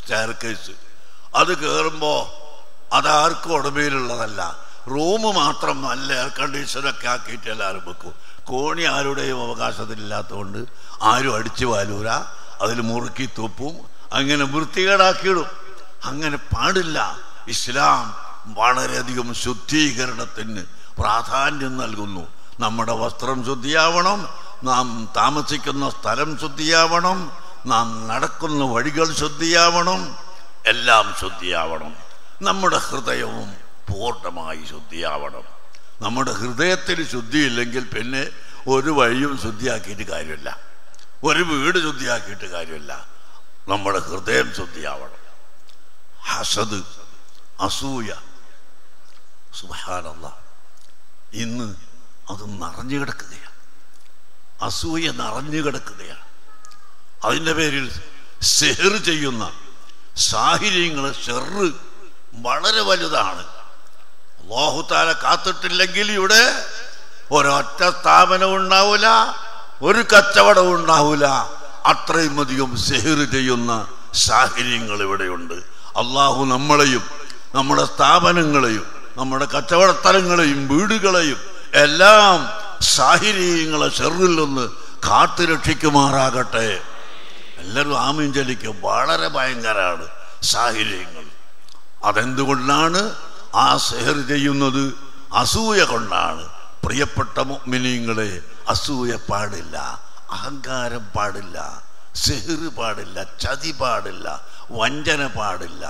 സ്റ്റെയർ കേസ് അത് കയറുമ്പോൾ അതാർക്കും ഉടമയിലുള്ളതല്ല റൂം മാത്രം നല്ല എയർ കണ്ടീഷനൊക്കെ ആക്കിയിട്ട് എല്ലാവരും വെക്കും കോണി ആരുടെയും അവകാശത്തിലില്ലാത്തതുകൊണ്ട് ആരും അടിച്ചു വാലൂര അതിൽ മുറുക്കി തുപ്പും അങ്ങനെ വൃത്തികേടാക്കിയിടും അങ്ങനെ പാടില്ല ഇസ്ലാം വളരെയധികം ശുദ്ധീകരണത്തിന് പ്രാധാന്യം നൽകുന്നു നമ്മുടെ വസ്ത്രം ശുദ്ധിയാവണം നാം താമസിക്കുന്ന സ്ഥലം ശുദ്ധിയാവണം നാം നടക്കുന്ന വഴികൾ ശുദ്ധിയാവണം എല്ലാം ശുദ്ധിയാവണം നമ്മുടെ ഹൃദയവും പൂർണ്ണമായി ശുദ്ധിയാവണം നമ്മുടെ ഹൃദയത്തിൽ ശുദ്ധിയില്ലെങ്കിൽ പിന്നെ ഒരു വഴിയും ശുദ്ധിയാക്കിയിട്ട് കാര്യമില്ല ഒരു വീട് ശുദ്ധിയാക്കിയിട്ട് കാര്യമില്ല നമ്മുടെ ഹൃദയം ശുദ്ധിയാവണം ഹസദ് അസൂയ സുബാനല്ല ഇന്ന് അത് നിറഞ്ഞു കിടക്കുകയാണ് അസൂയ നിറഞ്ഞു കിടക്കുകയാണ് അതിൻ്റെ പേരിൽ സെഹർ ചെയ്യുന്ന സാഹിര്യങ്ങൾ ഷെറ് വളരെ വലുതാണ് അള്ളാഹുത്താല കാത്തിട്ടില്ലെങ്കിൽ ഇവിടെ ഒരൊറ്റ സ്ഥാപനവും ഉണ്ടാവില്ല ഒരു കച്ചവടവും ഉണ്ടാവില്ല അത്രയും അധികം സെഹർ ചെയ്യുന്ന സാഹചര്യങ്ങൾ ഇവിടെയുണ്ട് അള്ളാഹു നമ്മളെയും നമ്മുടെ സ്ഥാപനങ്ങളെയും നമ്മുടെ കച്ചവട സ്ഥലങ്ങളെയും വീടുകളെയും എല്ലാം സാഹചര്യങ്ങളെ ഷെറിൽ നിന്ന് കാത്തു രക്ഷിക്കുമാറാകട്ടെ എല്ലാവരും ആമീൻ ചലിക്കും വളരെ ഭയങ്കരമാണ് സാഹചര്യങ്ങൾ അതെന്തുകൊണ്ടാണ് ആ സെഹർ ചെയ്യുന്നത് അസൂയ കൊണ്ടാണ് പ്രിയപ്പെട്ട മിനിങ്ങളെ അസൂയ പാടില്ല അഹങ്കാരം പാടില്ല സെഹർ പാടില്ല ചതി പാടില്ല വഞ്ചന പാടില്ല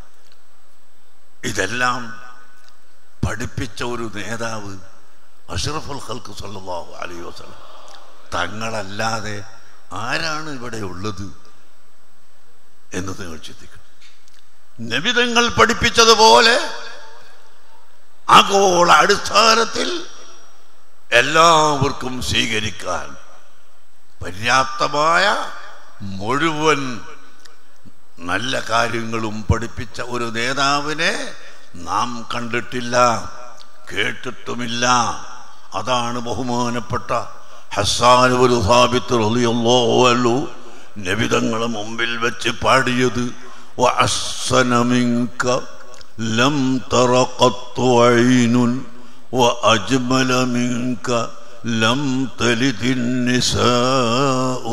ഇതെല്ലാം പഠിപ്പിച്ച ഒരു നേതാവ് അഷ്റഫുൽ ഖൽക്ക് സല്ലല്ലാഹു അലൈഹി വസല്ലം തങ്ങളല്ലാതെ ആരാണ് ഇവിടെ ഉള്ളത് എന്ന് നിങ്ങൾ ചിന്തിക്കണം നബിതങ്ങൾ പഠിപ്പിച്ചതുപോലെ ആഗോള അടിസ്ഥാനത്തിൽ എല്ലാവർക്കും സ്വീകരിക്കാൻ പര്യാപ്തമായ മുഴുവൻ നല്ല കാര്യങ്ങളും പഠിപ്പിച്ച ഒരു നേതാവിനെ നാം കണ്ടിട്ടില്ല കേട്ടിട്ടുമില്ല അതാണ് ബഹുമാനപ്പെട്ട ഹസാനുബുൽ സാബിത്ത് റളിയല്ലാഹു അൻഹു നബിതങ്ങളെ മുമ്പിൽ വെച്ച് പാടിയത് وأحسن منك لم تر قط عين وأجمل منك لم تلد النساء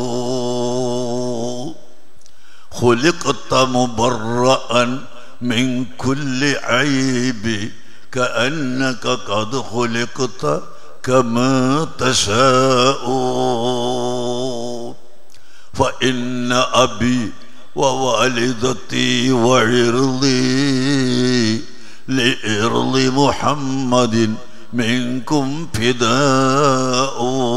خلقت مبرأ من كل عيب كأنك قد خلقت كما تشاء فإن أبي ووالدتي وعرضي لإرض محمد منكم فداء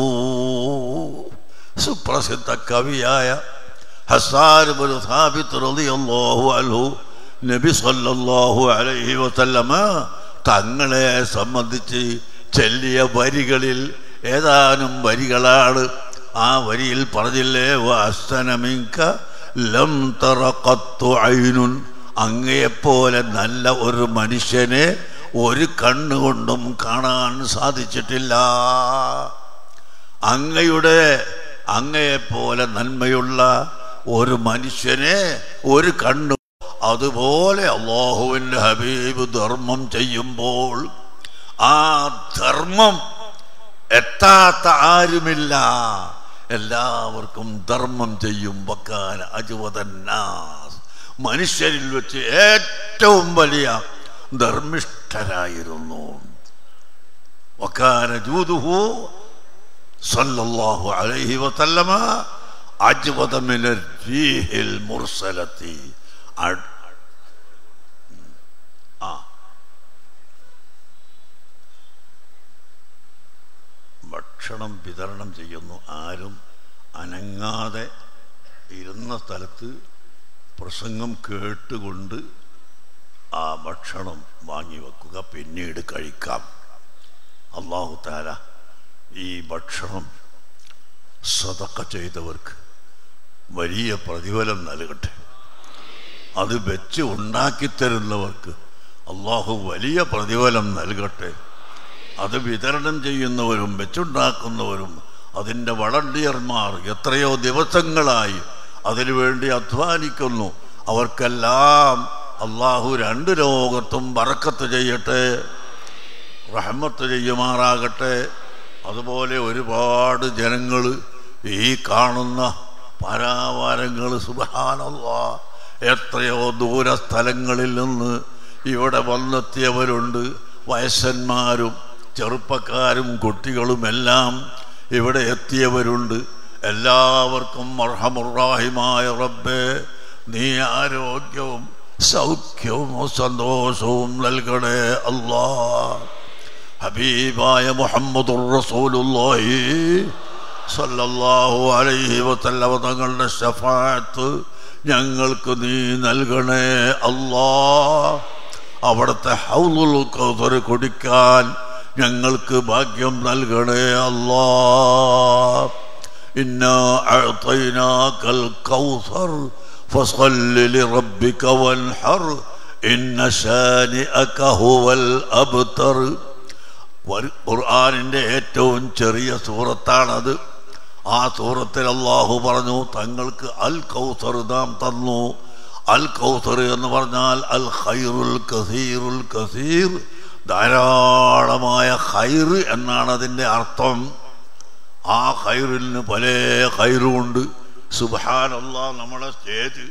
സുപ്രസിദ്ധ കവിയായ ഹസാൻ ബിൻ സാബിത്ത് റളിയല്ലാഹു അൻഹു നബി സല്ലല്ലാഹു അലൈഹി വസല്ലമ തങ്ങളെ സംബന്ധിച്ച് ചെല്ലിയ വരികളിൽ ഏതാനും വരികളാണ് ആ വരിയിൽ പറഞ്ഞില്ലേ വാസ്തനമിങ്ക ലം തറക്കത്തു ഐനുൻ അങ്ങയെപ്പോലെ നല്ല ഒരു മനുഷ്യനെ ഒരു കണ്ണുകൊണ്ടും കാണാൻ സാധിച്ചിട്ടില്ല അങ്ങയുടെ അങ്ങയെപ്പോലെ നന്മയുള്ള ഒരു മനുഷ്യനെ ഒരു കണ്ണു അതുപോലെ അള്ളാഹുവിൻ്റെ ഹബീബ് ധർമ്മം ചെയ്യുമ്പോൾ ആ ധർമ്മം എത്താത്ത ആരുമില്ല എല്ലാവർക്കും ധർമ്മം ചെയ്യും വക്കാൻ അജുവതന്നാസ് മനുഷ്യരിൽ വെച്ച് ഏറ്റവും വലിയ ധർമ്മിഷ്ഠരായിരുന്നു വക്കാന ജൂതുഹു സല്ലല്ലാഹു അലൈഹി വസല്ലമ അജ്വദ മിന റീഹിൽ മുർസലത്തി അ- ആ ഭക്ഷണം വിതരണം ചെയ്യുന്നു ആരും അനങ്ങാതെ ഇരുന്ന സ്ഥലത്ത് പ്രസംഗം കേട്ടുകൊണ്ട് ആ ഭക്ഷണം വാങ്ങി വെക്കുക പിന്നീട് കഴിക്കാം അള്ളാഹു താല ഈ ഭക്ഷണം സതക്ക ചെയ്തവർക്ക് വലിയ പ്രതിഫലം നൽകട്ടെ അത് വെച്ച് ഉണ്ടാക്കിത്തരുന്നവർക്ക് അള്ളാഹു വലിയ പ്രതിഫലം നൽകട്ടെ അത് വിതരണം ചെയ്യുന്നവരും വെച്ചുണ്ടാക്കുന്നവരും അതിൻ്റെ വളണ്ടിയർമാർ എത്രയോ ദിവസങ്ങളായി അതിനുവേണ്ടി അധ്വാനിക്കുന്നു അവർക്കെല്ലാം അള്ളാഹു രണ്ട് ലോകത്തും ബറക്കത്ത് ചെയ്യട്ടെ റഹ്മത്ത് ചെയ്യുമാറാകട്ടെ അതുപോലെ ഒരുപാട് ജനങ്ങൾ ഈ കാണുന്ന പരാവാരങ്ങൾ സുബാനല്ല എത്രയോ ദൂര സ്ഥലങ്ങളിൽ നിന്ന് ഇവിടെ വന്നെത്തിയവരുണ്ട് വയസ്സന്മാരും ചെറുപ്പക്കാരും കുട്ടികളുമെല്ലാം ഇവിടെ എത്തിയവരുണ്ട് എല്ലാവർക്കും മർഹമുറാഹിമായ റബ്ബേ നീ ആരോഗ്യവും സൗഖ്യവും സന്തോഷവും നൽകണേ അല്ലാ ഹബീബായ മുഹമ്മദുർ റസൂലുള്ളാഹി സല്ലല്ലാഹു അലൈഹി വസല്ലമ തങ്ങളുടെ ശഫാഅത്ത് ഞങ്ങൾക്ക് നീ നൽകണേ അല്ലാ അവിടുത്തെ ഹൗലുൽ കൗസർ കുടിക്കാൻ ഞങ്ങൾക്ക് ഭാഗ്യം നൽകണേ അല്ലാ ഇന്നാ അഅ്തൈനാകൽ കൗസർ فصل لربك وانحر إن شانئك هو الأبتر ഖുർആാനിൻ്റെ ഏറ്റവും ചെറിയ സൂറത്താണത് ആ സൂറത്തിൽ അള്ളാഹു പറഞ്ഞു തങ്ങൾക്ക് അൽ കൗസർ നാം തന്നു അൽ കൗസർ എന്ന് പറഞ്ഞാൽ അൽ ഖൈറുൽ കസീറുൽ കസീർ ധാരാളമായ ഖൈർ എന്നാണ് അതിൻ്റെ അർത്ഥം ആ ഖൈറിന് പല ഖൈറുമുണ്ട് സുബാനല്ല നമ്മളെ സ്റ്റേജ്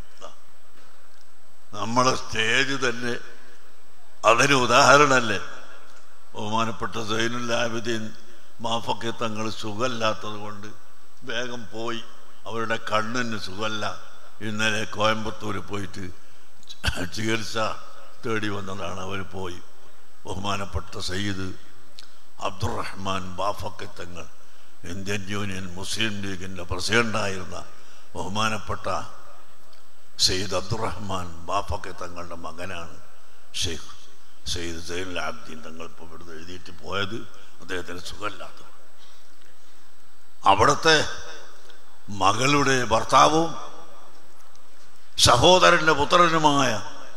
നമ്മളെ സ്റ്റേജ് തന്നെ അതിന് ഉദാഹരണമല്ലേ ബഹുമാനപ്പെട്ട സൈനുല്ലാബിദ്ദീൻ മാഫക്കെ തങ്ങൾ സുഖമില്ലാത്തത് കൊണ്ട് വേഗം പോയി അവരുടെ കണ്ണിന് സുഖമല്ല ഇന്നലെ കോയമ്പത്തൂർ പോയിട്ട് ചികിത്സ തേടി വന്നതാണ് അവർ പോയി ബഹുമാനപ്പെട്ട സയ്യിദ് അബ്ദുറഹ്മാൻ ബാഫക്കെ തങ്ങൾ ഇന്ത്യൻ യൂണിയൻ മുസ്ലിം ലീഗിൻ്റെ പ്രസിഡൻ്റായിരുന്ന ബഹുമാനപ്പെട്ട സെയ്ദ് അബ്ദുറഹ്മാൻ ബാഫക്കെ തങ്ങളുടെ മകനാണ് ഷെയ്ഖ് സെയ്ദ് സൈനുൽ ആബ്ദീൻ തങ്ങൾ ഇപ്പോൾ ഇവിടുന്ന് എഴുതിയിട്ട് പോയത് അദ്ദേഹത്തിന് സുഖമില്ലാത്തത് അവിടുത്തെ മകളുടെ ഭർത്താവും സഹോദരന്റെ പുത്രനുമായ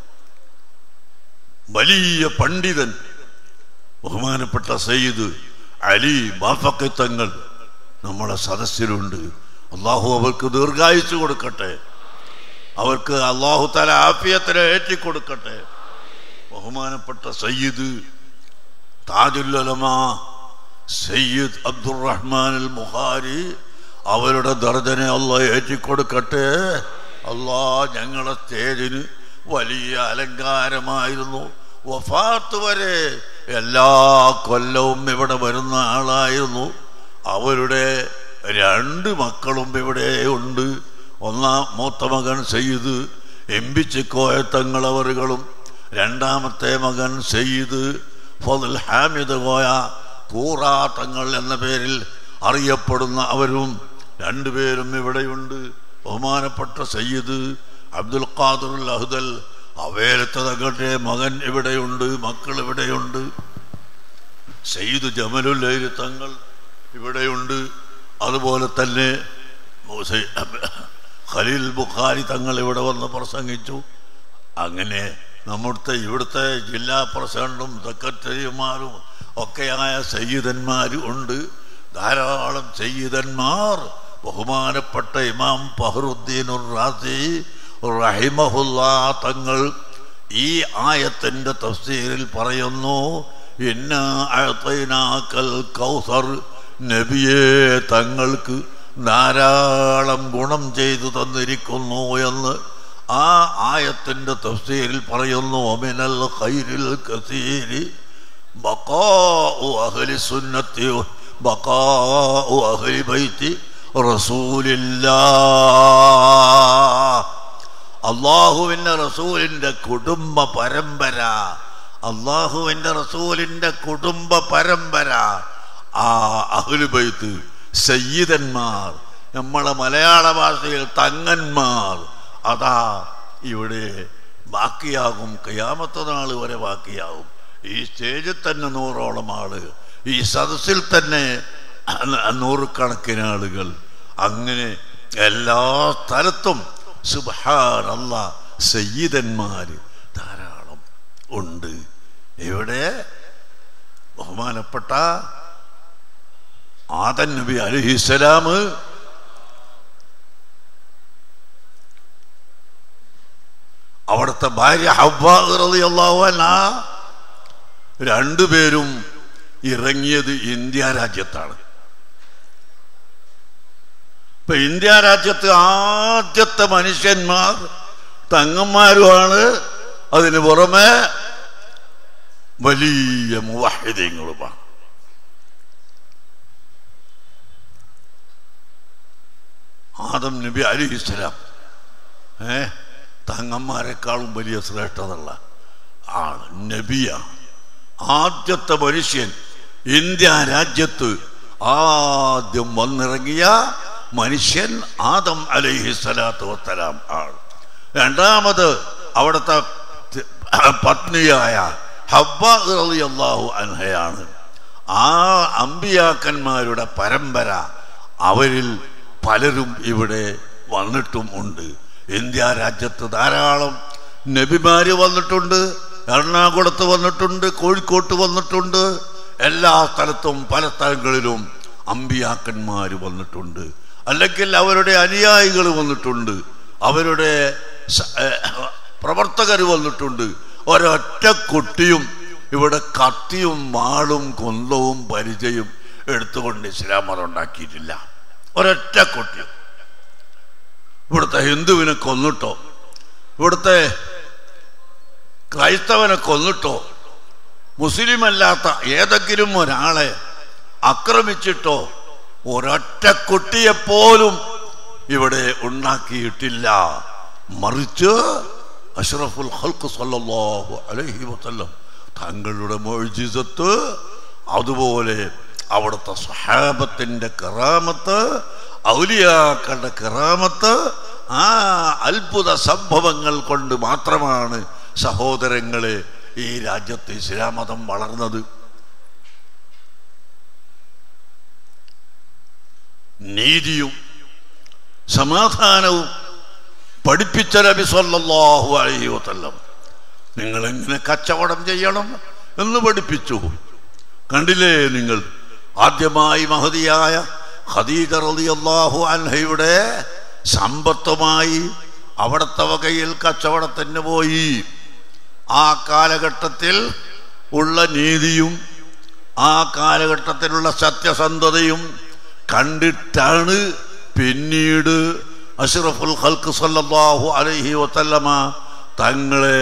വലിയ പണ്ഡിതൻ ബഹുമാനപ്പെട്ട സയ്യിദ് അലി ബാഫക്കത്തങ്ങൾ നമ്മളെ സദസ്സിലുണ്ട് അള്ളാഹു അവർക്ക് ദീർഘായുസ് കൊടുക്കട്ടെ അവർക്ക് അള്ളാഹു തല ആഫിയത്തിനെ ഏറ്റിക്കൊടുക്കട്ടെ ബഹുമാനപ്പെട്ട സയ്യിദ് താജുല്ലമ സയ്യിദ് അബ്ദുറഹ്മാൻ അൽ മുഹാരി അവരുടെ ദർജനെ അല്ല ഏറ്റിക്കൊടുക്കട്ടെ അല്ലാ ഞങ്ങളുടെ സ്റ്റേജിന് വലിയ അലങ്കാരമായിരുന്നു വഫാത്ത് വരെ എല്ലാ കൊല്ലവും ഇവിടെ വരുന്ന ആളായിരുന്നു അവരുടെ രണ്ട് മക്കളും ഇവിടെ ഉണ്ട് ഒന്നാം മൂത്ത മകൻ സയ്യിദ് എംപിച്ചിക്കോയ തങ്ങളവറുകളും രണ്ടാമത്തെ മകൻ സയ്യിദ് ഫതുൽ ഹാമിദ് കോയ കൂറാ തങ്ങൾ എന്ന പേരിൽ അറിയപ്പെടുന്ന അവരും രണ്ടുപേരും ഇവിടെയുണ്ട് ബഹുമാനപ്പെട്ട സയ്യിദ് അബ്ദുൽ ഖാദുർ അഹ്ദൽ അവേലത്തെ തങ്ങളുടെ മകൻ ഇവിടെയുണ്ട് മക്കൾ ഇവിടെയുണ്ട് സയ്യിദ് ജമലുൽ തങ്ങൾ ഇവിടെയുണ്ട് അതുപോലെ തന്നെ ഖലീൽ ബുഖാരി തങ്ങൾ ഇവിടെ വന്ന് പ്രസംഗിച്ചു അങ്ങനെ നമ്മുടെ ഇവിടുത്തെ ജില്ലാ പ്രസിഡന്റും സെക്രട്ടറിമാരും ഒക്കെയായ സയ്യിദന്മാരും ഉണ്ട് ധാരാളം സയ്യിദന്മാർ ബഹുമാനപ്പെട്ട ഇമാം ഫഹറുദ്ദീൻ റാസി റഹിമഹുല്ല തങ്ങൾ ഈ ആയത്തിന്റെ തഫ്സീരിൽ പറയുന്നു ഇന്ന അഴത്തൈനാക്കൽ കൗസർ നബിയെ തങ്ങൾക്ക് ധാരാളം ഗുണം ചെയ്തു തന്നിരിക്കുന്നു എന്ന് ആ ആയത്തിന്റെ തഫ്സീരിൽ പറയുന്നു ഒമിനൽ ഖൈരിൽ കസീരി ബഖാഉ അഹ്ലി സുന്നത്തി ബഖാഉ അഹ്ലി ബൈത്തി റസൂലില്ലാ അള്ളാഹുവിൻ്റെ റസൂലിൻ്റെ കുടുംബ പരമ്പര അള്ളാഹുവിൻ്റെ റസൂലിൻ്റെ കുടുംബ പരമ്പര ആ അഹുലുബൈത്ത് സയ്യിദന്മാർ നമ്മളെ മലയാള ഭാഷയിൽ തങ്ങന്മാർ അതാ ഇവിടെ ബാക്കിയാകും കയാമത്ത നാൾ വരെ ബാക്കിയാകും ഈ സ്റ്റേജിൽ തന്നെ നൂറോളം ആള് ഈ സദസ്സിൽ തന്നെ നൂറുകണക്കിന് ആളുകൾ അങ്ങനെ എല്ലാ സ്ഥലത്തും സുബാൻ അല്ല സയ്യിദന്മാര് ധാരാളം ഉണ്ട് ഇവിടെ ബഹുമാനപ്പെട്ട ആദൻ നബി അലഹിസലാം അവിടുത്തെ ഭാര്യ ഹബ്ബാഹുറതിയല്ലാവൻ ആ രണ്ടുപേരും ഇറങ്ങിയത് ഇന്ത്യ രാജ്യത്താണ് ഇപ്പൊ ഇന്ത്യ രാജ്യത്ത് ആദ്യത്തെ മനുഷ്യന്മാർ തങ്ങന്മാരുമാണ് അതിന് പുറമെ വലിയ മുവാഹിദ്യങ്ങളുമാണ് ആദം നബി അലി ഇസ്ലാം ഏ തങ്ങന്മാരെക്കാളും വലിയ ശ്രേഷ്ഠതയുള്ള ആണ് നബിയാണ് ആദ്യത്തെ മനുഷ്യൻ ഇന്ത്യ രാജ്യത്ത് ആദ്യം വന്നിറങ്ങിയ മനുഷ്യൻ ആദം അലൈഹി സ്വലാത്തു വസ്സലാം ആണ് രണ്ടാമത് അവിടുത്തെ പത്നിയായ ഹബ്ബ റളിയല്ലാഹു അൻഹയാണ് ആ അമ്പിയാക്കന്മാരുടെ പരമ്പര അവരിൽ പലരും ഇവിടെ വന്നിട്ടും ഉണ്ട് ഇന്ത്യ രാജ്യത്ത് ധാരാളം നബിമാര് വന്നിട്ടുണ്ട് എറണാകുളത്ത് വന്നിട്ടുണ്ട് കോഴിക്കോട്ട് വന്നിട്ടുണ്ട് എല്ലാ സ്ഥലത്തും പല സ്ഥലങ്ങളിലും അമ്പിയാക്കന്മാർ വന്നിട്ടുണ്ട് അല്ലെങ്കിൽ അവരുടെ അനുയായികൾ വന്നിട്ടുണ്ട് അവരുടെ സ- ഏഹ് പ്രവർത്തകർ വന്നിട്ടുണ്ട് ഒരൊറ്റ കുട്ടിയും ഇവിടെ കത്തിയും വാളും കൊന്തവും പരിചയം എടുത്തുകൊണ്ട് ഇസ്ലാം മതം ഉണ്ടാക്കിയിട്ടില്ല ഒരൊറ്റ കുട്ടി ഇവിടുത്തെ ഹിന്ദുവിനെ കൊന്നിട്ടോ ഇവിടുത്തെ ക്രൈസ്തവനെ കൊന്നിട്ടോ മുസ്ലിം അല്ലാത്ത ഏതെങ്കിലും ഒരാളെ ആക്രമിച്ചിട്ടോ ഒരൊറ്റ കുട്ടിയെപ്പോലും ഇവിടെ ഉണ്ടാക്കിയിട്ടില്ല മറിച്ച് അഷ്റഫുൽ ഹൽക്ക് സല്ലല്ലാഹു അലൈഹി വസല്ലം തങ്ങളുടെ മൊഴിജിസത്ത് അതുപോലെ അവിടുത്തെ സഹാബത്തിന്റെ കറാമത്ത് ഔലിയാക്കളുടെ കറാമത്ത് ആ അത്ഭുത സംഭവങ്ങൾ കൊണ്ട് മാത്രമാണ് സഹോദരങ്ങളെ ഈ രാജ്യത്ത് ഇസ്ലാം മതം വളർന്നത് നീതിയും സമാധാനവും പഠിപ്പിച്ച നബി സല്ലല്ലാഹു അലൈഹി വസല്ലം നിങ്ങൾ എങ്ങനെ കച്ചവടം ചെയ്യണം എന്ന് പഠിപ്പിച്ചു കണ്ടില്ലേ നിങ്ങൾ ആദ്യമായി മഹതിയായ ഖദീജ റളിയല്ലാഹു അൻഹയുടെ സമ്പത്തുമായി അവിടുത്തെ വകയിൽ കച്ചവടത്തിന് പോയി ആ കാലഘട്ടത്തിൽ ഉള്ള നീതിയും ആ കാലഘട്ടത്തിലുള്ള സത്യസന്ധതയും കണ്ടിട്ടാണ് പിന്നീട് അഷ്റഫുൽ ഖൽക്ക് സല്ലല്ലാഹു അലൈഹി വസല്ലമ തങ്ങളെ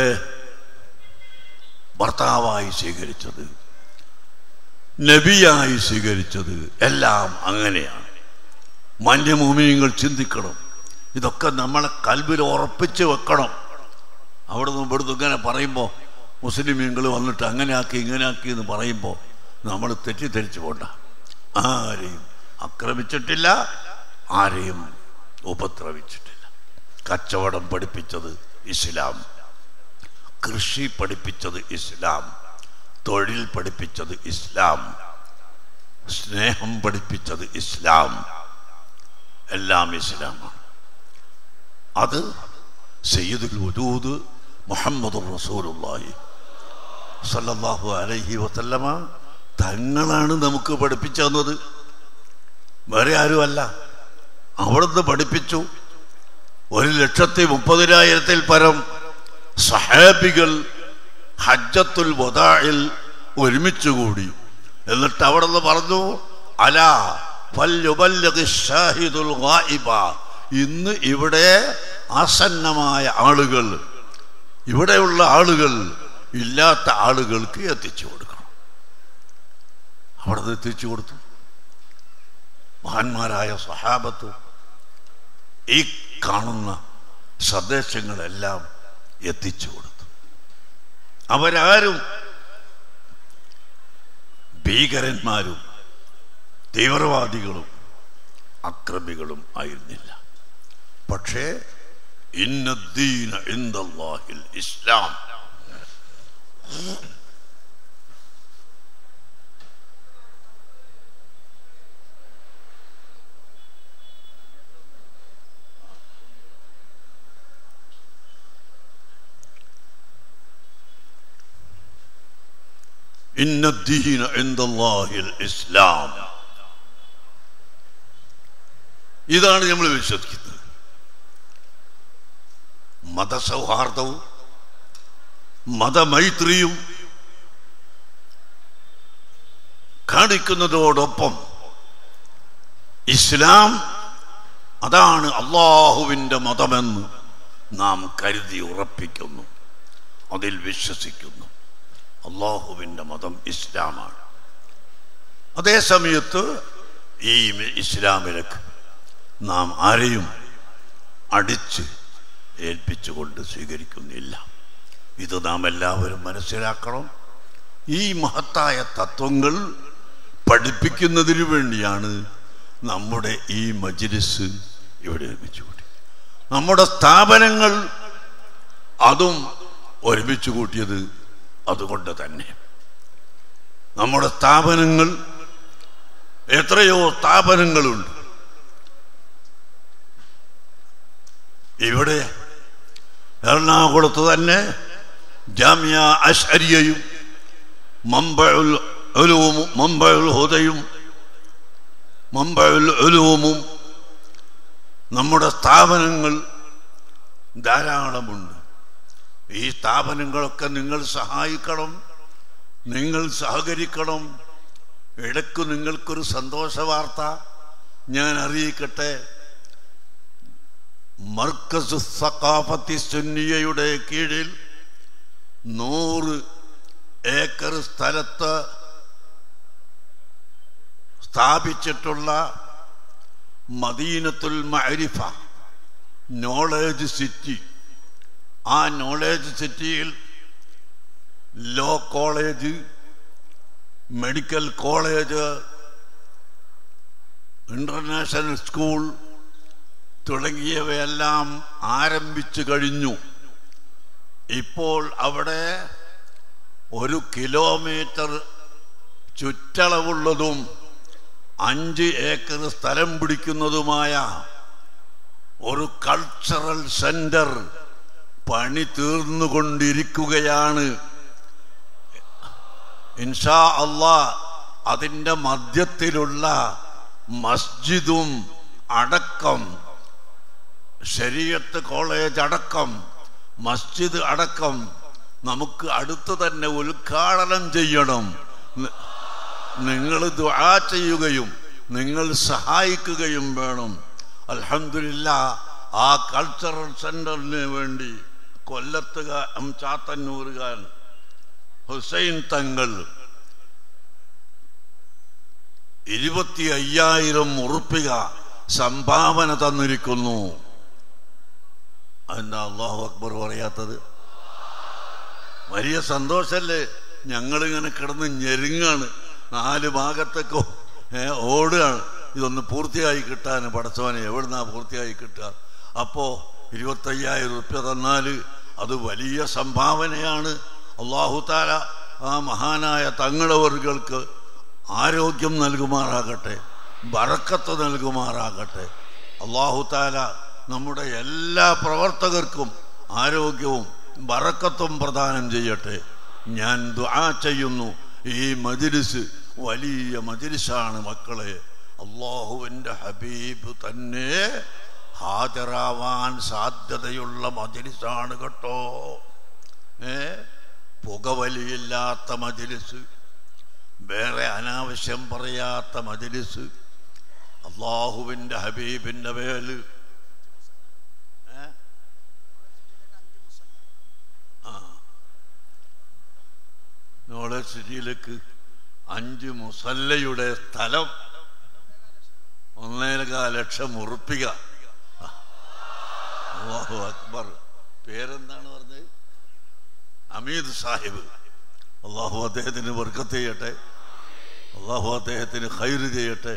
ഭർത്താവായി സ്വീകരിച്ചത് നബിയായി സ്വീകരിച്ചത് എല്ലാം അങ്ങനെയാണ് മന്യമൂമിയങ്ങൾ ചിന്തിക്കണം ഇതൊക്കെ നമ്മളെ കൽബിൽ ഉറപ്പിച്ച് വെക്കണം അവിടെ നിന്ന് ഇവിടുന്ന് ഇങ്ങനെ പറയുമ്പോൾ മുസ്ലിമീങ്ങൾ വന്നിട്ട് അങ്ങനെ ആക്കി ഇങ്ങനെ ആക്കി എന്ന് പറയുമ്പോൾ നമ്മൾ തെറ്റിദ്ധരിച്ചു പോണ്ട ആരെയും ആക്രമിച്ചിട്ടില്ല ആരെയും ഉപദ്രവിച്ചിട്ടില്ല കച്ചവടം പഠിപ്പിച്ചത് ഇസ്ലാം കൃഷി പഠിപ്പിച്ചത് ഇസ്ലാം തൊഴിൽ പഠിപ്പിച്ചത് ഇസ്ലാം സ്നേഹം പഠിപ്പിച്ചത് ഇസ്ലാം എല്ലാം ഇസ്ലാമാണ് അത് സയ്യിദുൽ വജൂദ് മുഹമ്മദ് റസൂലുള്ളാഹി സല്ലല്ലാഹു അലൈഹി വസല്ലമ തങ്ങളാണ് നമുക്ക് പഠിപ്പിച്ചു തന്നത് വേറെ ആരുമല്ല അവിടുന്ന് പഠിപ്പിച്ചു ഒരു ലക്ഷത്തി മുപ്പതിനായിരത്തിൽ പരം സഹാബികൾ ഹജ്ജത്തുൽ വദാഇൽ ഒരുമിച്ചുകൂടി എന്നിട്ട് അവിടെ നിന്ന് പറഞ്ഞു അല ഫല്യുബല്ലിഗി ഷാഹിദുൽ ഗായിബ ഇന്ന് ഇവിടെ ആസന്നമായ ആളുകൾ ഇവിടെയുള്ള ആളുകൾ ഇല്ലാത്ത ആളുകൾക്ക് എത്തിച്ചു കൊടുക്കണം അവിടെ നിന്ന് എത്തിച്ചു കൊടുത്തു മഹാന്മാരായ സഹാബത്ത് ഈ കാണുന്ന സന്ദേശങ്ങളെല്ലാം എത്തിച്ചു കൊടുത്തു അവരാരും ഭീകരന്മാരും തീവ്രവാദികളും അക്രമികളും ആയിരുന്നില്ല പക്ഷേ ഇന്നദ്ദീന ഇന്ദല്ലാഹിൽ ഇസ്ലാം ഇന്നദ്ദീന ഇന്ദല്ലാഹിൽ ഇസ്ലാം ഇതാണ് നമ്മൾ വിശ്വസിക്കുന്നത് മതസൗഹാർദ്ദവും മതമൈത്രിയും കാണിക്കുന്നതോടൊപ്പം ഇസ്ലാം അതാണ് അള്ളാഹുവിൻ്റെ മതമെന്ന് നാം കരുതി ഉറപ്പിക്കുന്നു അതിൽ വിശ്വസിക്കുന്നു അള്ളാഹുവിൻ്റെ മതം ഇസ്ലാമാണ് അതേ സമയത്ത് ഈ ഇസ്ലാമിലേക്ക് നാം ആരെയും അടിച്ച് ഏൽപ്പിച്ചുകൊണ്ട് സ്വീകരിക്കുന്നില്ല ഇത് നാം എല്ലാവരും മനസ്സിലാക്കണം ഈ മഹത്തായ തത്വങ്ങൾ പഠിപ്പിക്കുന്നതിന് വേണ്ടിയാണ് നമ്മുടെ ഈ മജ്ലിസ് ഇവിടെ ഒരുമിച്ച് കൂട്ടി നമ്മുടെ സ്ഥാപനങ്ങൾ അതും ഒരുമിച്ച് കൂട്ടിയത് അതുകൊണ്ട് തന്നെ നമ്മുടെ സ്ഥാപനങ്ങൾ എത്രയോ സ്ഥാപനങ്ങളുണ്ട് ഇവിടെ എറണാകുളത്ത് തന്നെ ജാമ്യ അഷരിയയും മമ്പഴുൽ ഉലൂമും മമ്പഴുൽ ഹുദയും മമ്പഴുൽ ഉലൂമും നമ്മുടെ സ്ഥാപനങ്ങൾ ധാരാളമുണ്ട് ഈ സ്ഥാപനങ്ങളൊക്കെ നിങ്ങൾ സഹായിക്കണം നിങ്ങൾ സഹകരിക്കണം ഇടയ്ക്ക് നിങ്ങൾക്കൊരു സന്തോഷ വാർത്ത ഞാൻ അറിയിക്കട്ടെ മർക്കസ് സക്കാഫത്തി സുന്നിയയുടെ കീഴിൽ നൂറ് ഏക്കർ സ്ഥലത്ത് സ്ഥാപിച്ചിട്ടുള്ള മദീനത്തുൽ മഅരിഫ നോളേജ് സിറ്റി ആ നോളേജ് സിറ്റിയിൽ law college medical college international school തുടങ്ങിയവയെല്ലാം ആരംഭിച്ചു കഴിഞ്ഞു ഇപ്പോൾ അവിടെ ഒരു കിലോമീറ്റർ ചുറ്റളവുള്ളതും അഞ്ച് ഏക്കർ സ്ഥലം പിടിക്കുന്നതുമായ ഒരു കൾച്ചറൽ സെന്റർ പണി തീർന്നുകൊണ്ടിരിക്കുകയാണ് ഇൻഷാ അള്ളാ അതിൻ്റെ മധ്യത്തിലുള്ള മസ്ജിദും അടക്കം ശരീരത്ത് കോളേജ് അടക്കം മസ്ജിദ് അടക്കം നമുക്ക് അടുത്ത് തന്നെ ഉദ്ഘാടനം ചെയ്യണം നിങ്ങൾ ദുആ ചെയ്യുകയും നിങ്ങൾ സഹായിക്കുകയും വേണം അൽഹംദുലില്ല ആ കൾച്ചറൽ സെന്ററിന് വേണ്ടി കൊല്ലത്തുകാരൻ ചാത്തന്നൂറുകാരൻ ഹുസൈൻ തങ്ങൾ ഇരുപത്തി അയ്യായിരം ഉറുപ്പിക സംഭാവന തന്നിരിക്കുന്നു അതെന്താ അള്ളാഹു അക്ബർ പറയാത്തത് വലിയ സന്തോഷല്ലേ ഞങ്ങളിങ്ങനെ കിടന്ന് ഞെരുങ്ങാണ് നാല് ഭാഗത്തൊക്കെ ഏ, ഓടുകയാണ് ഇതൊന്ന് പൂർത്തിയായി കിട്ടാൻ പടച്ചവനെ എവിടുന്നാ പൂർത്തിയായി കിട്ടുക അപ്പോൾ ഇരുപത്തയ്യായിരം റുപ്യ തന്നാൽ അത് വലിയ സംഭാവനയാണ് അള്ളാഹു താല ആ മഹാനായ തങ്ങളവർക്ക് ആരോഗ്യം നൽകുമാറാകട്ടെ ബറക്കത്ത് നൽകുമാറാകട്ടെ അള്ളാഹു താല നമ്മുടെ എല്ലാ പ്രവർത്തകർക്കും ആരോഗ്യവും ബറക്കത്തും പ്രദാനം ചെയ്യട്ടെ ഞാൻ ദുആ ചെയ്യുന്നു ഈ മജിലിസ് വലിയ മജിലിസാണ് മക്കളെ അള്ളാഹുവിൻ്റെ ഹബീബ് തന്നെ ഹാജരാവാൻ സാധ്യതയുള്ള മജിലിസാണ് കേട്ടോ ഏ പുകവലിയില്ലാത്ത മജിലിസ് വേറെ അനാവശ്യം പറയാത്ത മജിലിസ് അള്ളാഹുവിൻ്റെ ഹബീബിൻ്റെ പേര് ഏ? ആ നോളജ് സിറ്റിയിലേക്ക് അഞ്ച് മുസല്ലയുടെ സ്ഥലം ഒന്നേകാൽ ലക്ഷം ഉറുപ്പിക അള്ളാഹു അക്ബർ പേരെന്താണ് പറഞ്ഞത് അമീദ് സാഹിബ് അള്ളാഹു അദ്ദേഹത്തിന് വർക്കത്ത് ചെയ്യട്ടെ അള്ളാഹു അദ്ദേഹത്തിന് ഹൈറ് ചെയ്യട്ടെ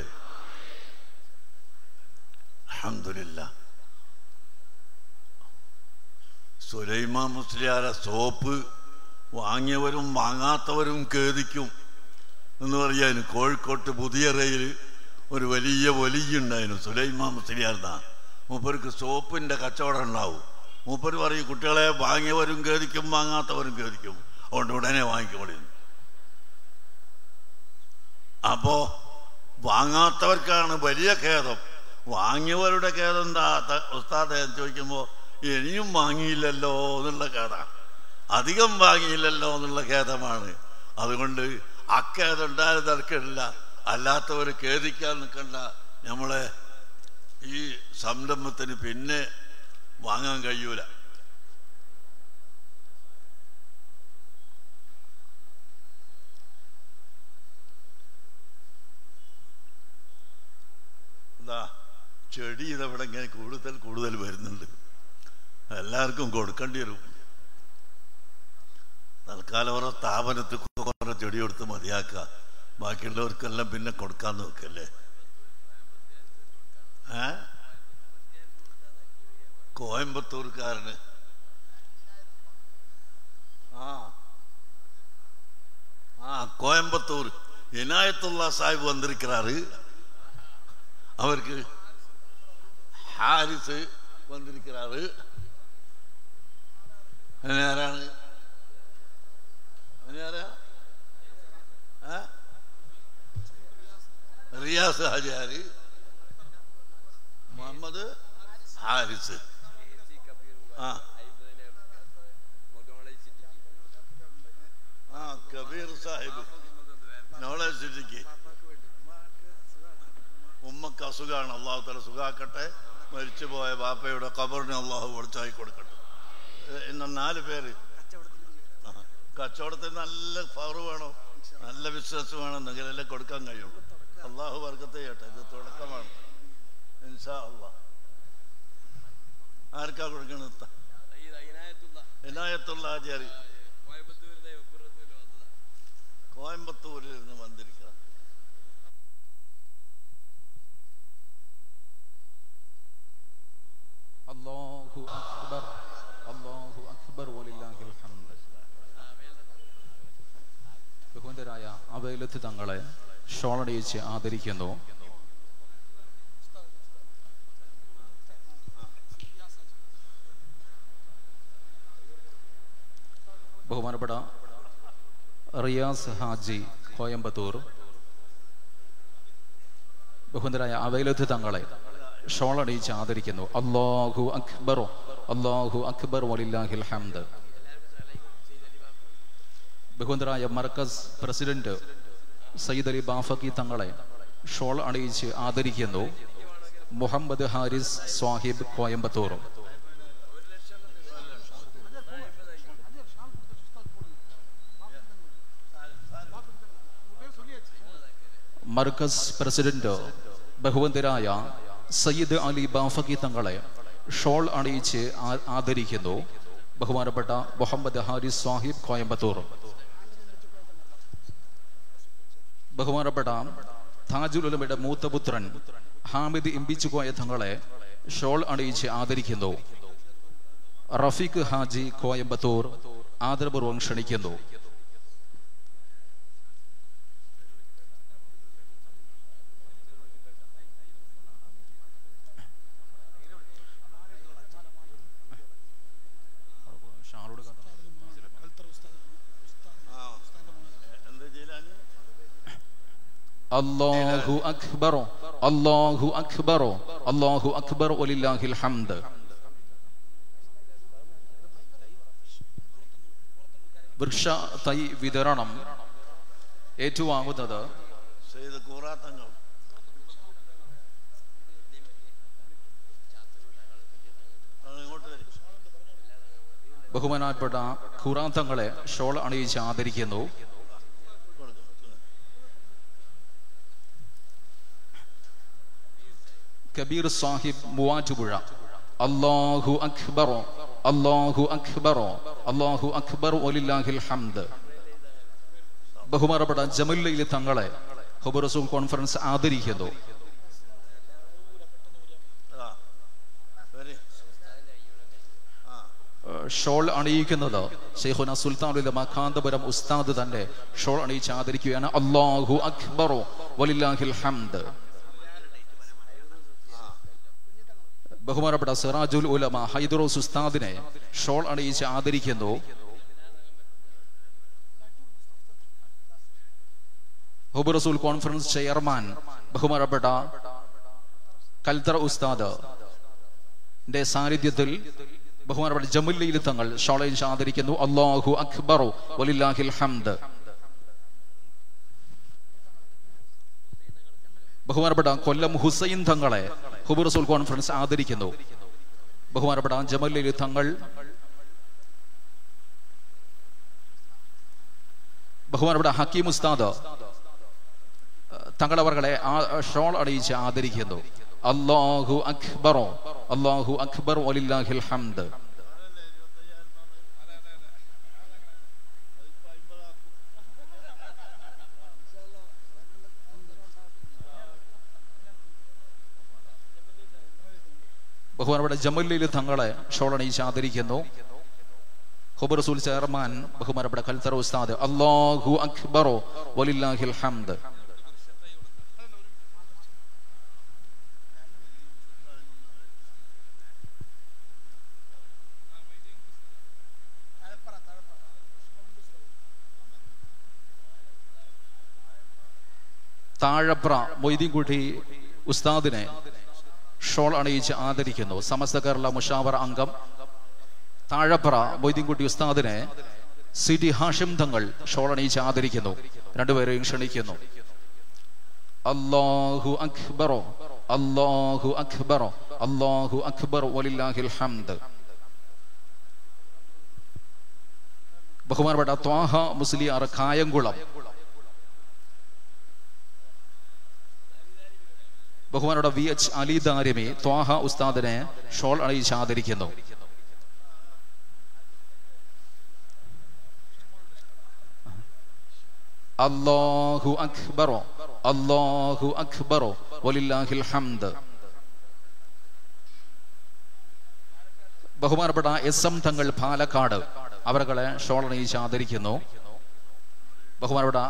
അൽഹംദുലില്ലാ സുലൈമാ മുസ്ലിയാര സോപ്പ് വാങ്ങിയവരും വാങ്ങാത്തവരും ഖേദിക്കും എന്ന് പറയാൻ കോഴിക്കോട്ട് പുതിയറയിൽ ഒരു വലിയ വലിയുണ്ടായിരുന്നു സുലൈമാ മുസ്ലിയാർന്നാ മൂപ്പർക്ക് സോപ്പിൻ്റെ കച്ചവടം ഉണ്ടാവും മൂപ്പർ പറയും കുട്ടികളെ വാങ്ങിയവരും ഖേദിക്കും വാങ്ങാത്തവരും ഖേദിക്കും അതുകൊണ്ട് ഉടനെ വാങ്ങിക്കോളി അപ്പോ വാങ്ങാത്തവർക്കാണ് വലിയ ഖേദം വാങ്ങിയവരുടെ ഖേദം എന്താ ത- ഉസ്താദ് എന്ന് ചോദിക്കുമ്പോൾ ഇനിയും വാങ്ങിയില്ലല്ലോ എന്നുള്ള ഖേദ അധികം വാങ്ങിയില്ലല്ലോ എന്നുള്ള ഖേദമാണ് അതുകൊണ്ട് അഖേദുണ്ടായാലും തർക്കമില്ല അല്ലാത്തവർ ഖേദിക്കാൻ നിൽക്കണ്ട നമ്മളെ ഈ സംരംഭത്തിന് പിന്നെ വാങ്ങാൻ കഴിയൂല എന്താ ചെടി ഇതവിടെ ഇങ്ങനെ കൂടുതൽ കൂടുതൽ വരുന്നുണ്ട് എല്ലാവർക്കും കൊടുക്കേണ്ടി വരും തൽക്കാലം ഓരോ സ്ഥാപനത്തിൽ കുറെ ചെടി കൊടുത്ത് മതിയാക്കുക ബാക്കിയുള്ളവർക്കെല്ലാം പിന്നെ കൊടുക്കാൻ നോക്കല്ലേ ഏ കോയമ്പത്തൂർക്കാരന് ആ ആ കോയമ്പത്തൂർ ഇനായത്തുള്ള സാഹിബ് വന്നിരിக்கிறாரு அவருக்கு ஹாரிஸ் வந்திருக்கிறாரு ആരാണ് ആരാ ആ? റിയാസ് ഹാജിയാര് മുഹമ്മദ് ഹാരിസ് ആ ആ കബീർ സാഹിബ് നോളജ് സിറ്റിക്ക് ഉമ്മക്ക് അസുഖമാണ് അള്ളാഹു തല സുഖാക്കട്ടെ മരിച്ചുപോയ ബാപ്പയുടെ കബറിന് അള്ളാഹു വെളിച്ചായി കൊടുക്കട്ടെ ഏ, ഇന്ന് നാല് പേര് ആ, കച്ചവടത്തിന് നല്ല പവർ വേണം നല്ല ബിസിനസ് വേണം എന്നെങ്കിലല്ലേ കൊടുക്കാൻ കഴിയുള്ളൂ അള്ളാഹു വർക്കത്ത് ചെയ്യട്ടെ ഇത് തുടക്കമാണ് ഇൻഷാ അള്ളാഹ് ആർക്കാ കൊടുക്കണത് ഇനായത്തുള്ള ആചാരി കോയമ്പത്തൂരിൽ നിന്ന് വന്നിരിക്കുക അല്ലാഹു അക്ബർ അല്ലാഹു അക്ബർ വലില്ലാഹിൽ ഹംദ് ബഹുവന്തരായ അവയിലത്ത് തങ്ങളെ ഷോളണിയിച്ച് ആദരിക്കുന്നു ബഹുമാനപ്പെട്ട റിയാസ് ഹാജി കോയമ്പത്തൂർ ബഹുന്തരായ അവയിലത്ത് തങ്ങളെ ഷോളണിയിച്ച് ആദരിക്കുന്നു അല്ലാഹു അക്ബറോ അല്ലാഹു അക്ബർ വലില്ലാഹിൽ ഹംദ് ബഹുന്തരായ മർക്കസ് പ്രസിഡന്റ് സയ്യിദ് അലി ബാഫക്കി തങ്ങളെ ഷോൾ അണിയിച്ച് ആദരിക്കുന്നു മുഹമ്മദ് ഹാരിസ് സ്വാഹിബ് കോയമ്പത്തൂർ മർക്കസ് പ്രസിഡന്റ് ബഹുവന്തരായ സയ്യിദ് അലി ബാഫക്കി തങ്ങളെ ഷോൾ അണിയിച്ച് ആ- ആദരിക്കുന്നു ബഹുമാനപ്പെട്ട മുഹമ്മദ് ഹാരിസ് സാഹിബ് കോയമ്പത്തൂർ ബഹുമാനപ്പെട്ട താജുൽ ഉലമയുടെ മൂത്തപുത്രൻ ഹാമിദ് ഇമ്പിച്ചുകോയ തങ്ങളെ ഷോൾ അണിയിച്ച് ആദരിക്കുന്നു റഫീഖ് ഹാജി കോയമ്പത്തൂർ ആദരപൂർവ്വം ക്ഷണിക്കുന്നു ആ എന്താ ചെയ്യലാന് അല്ലാഹു അക്ബർ അല്ലാഹു അക്ബർ അല്ലാഹു അക്ബർ വലില്ലാഹിൽ ഹംദ് വൃക്ഷ തൈ വിതരണം ഏറ്റുവാങ്ങുന്നത് ചെയ്ത് കൂറാത്തങ്ങൾ ഇങ്ങോട്ട് വരും ബഹുമാനപ്പെട്ട ഖുറാന്തങ്ങളെ ഷോൾ അണിയിച്ച് ആദരിക്കുന്നു കബീർ സാഹിബ് മൂവാറ്റുപുഴ അല്ലാഹു അക്ബർ അല്ലാഹു അക്ബർ അല്ലാഹു അക്ബർ വലില്ലാഹിൽ ഹംദ് ബഹുമാനപ്പെട്ട ജമല്ലയിലെ തങ്ങളെ ഹുബറസൂൽ കോൺഫറൻസ് ആദരിക്കുന്നു ആ വരി ആ ഏഹ് ഷോൾ അണിയിക്കുന്നത് ഷെയ്ഖുന സുൽത്താനുൽ മഖാന്തപുരം ഉസ്താദ് തന്നെ ഷോൾ അണിയിച്ച് ആദരിക്കുകയാണ് അല്ലാഹു അക്ബർ വലില്ലാഹിൽ ഹംദ് ബഹുമാനപ്പെട്ട സിറാജുൽ ഉലമ ഹൈദറോസ് ഉസ്താദിനെ ഷോൾ അണിയിച്ച് ആദരിക്കുന്നു ഹുബറസൂൽ കോൺഫറൻസ് ചെയർമാൻ ബഹുമാനപ്പെട്ട കൽത്തറ ഉസ്താദ് ന്റെ സാന്നിധ്യത്തിൽ ബഹുമാനപ്പെട്ട ജമുല്ലയിൽ തങ്ങൾ ഷോളയിൽ ആദരിക്കുന്നു അള്ളാഹു അക്ബറു വലില്ലാഹിൽ ഹംദ് ബഹുമാനപ്പെട്ട കൊല്ലം ഹുസൈൻ തങ്ങളെ ഹുബുർ റസൂൽ കോൺഫറൻസ് ആദരിക്കുന്നു ബഹുമാനപ്പെട്ട ജമല്ലയിൽ തങ്ങൾ ബഹുമാനപ്പെട്ട ഹക്കീം ഉസ്താദ് തങ്ങളവർകളെ ആ ഷോൾ അണിയിച്ച് ആദരിക്കുന്നു അള്ളാഹു അക്ബറോ അള്ളാഹു അക്ബർ വലില്ലാഹിൽ ഹംദ് ബഹുമാനപ്പെട്ട ജമല്ലയിൽ തങ്ങളെ ഷോൾ അണിയിച്ച് ആദരിക്കുന്നു ഹുബർ റസൂൽ ചെയർമാൻ ബഹുമാനപ്പെട്ട ഖൽത്തർ ഉസ്താദ് അള്ളാഹു അക്ബറോ വലില്ലാഹിൽ ഹംദ് താഴപ്ര മൊയ്തീൻകുട്ടി ഉസ്താദിനെ ഷോൾ അണിയിച്ച് ആദരിക്കുന്നു സമസ്ത കേരള മുഷാവർ അംഗം താഴപ്ര മൊയ്തീൻകുട്ടി ഉസ്താദിനെ സി ടി ഹാഷിം തങ്ങൾ ഷോൾ അണിയിച്ച് ആദരിക്കുന്നു രണ്ടുപേരെയും ക്ഷണിക്കുന്നു അല്ലാഹു അക്ബറോ അല്ലാഹു അക്ബറോ അല്ലാഹു അക്ബർ വലില്ലാഹിൽ ഹംദ് ബഹുമാനപ്പെട്ട ത്വാഹ മുസ്ലിയാർ കായംകുളം ബഹുമാനോടെ വി എച്ച് അലി ദാരിമി ത്വാഹ ഉസ്താദിനെ ഷോൾ അണിയിച്ച് ആദരിക്കുന്നു അല്ലാഹു അക്ബറോ അല്ലാഹു അക്ബറോ വലില്ലാഹിൽ ഹംദ് ബഹുമാനപ്പെട്ട എസ് എം തങ്ങൾ പാലക്കാട് അവരെ ഷോൾ അണിയിച്ച് ആദരിക്കുന്നു ബഹുമാനപ്പെട്ട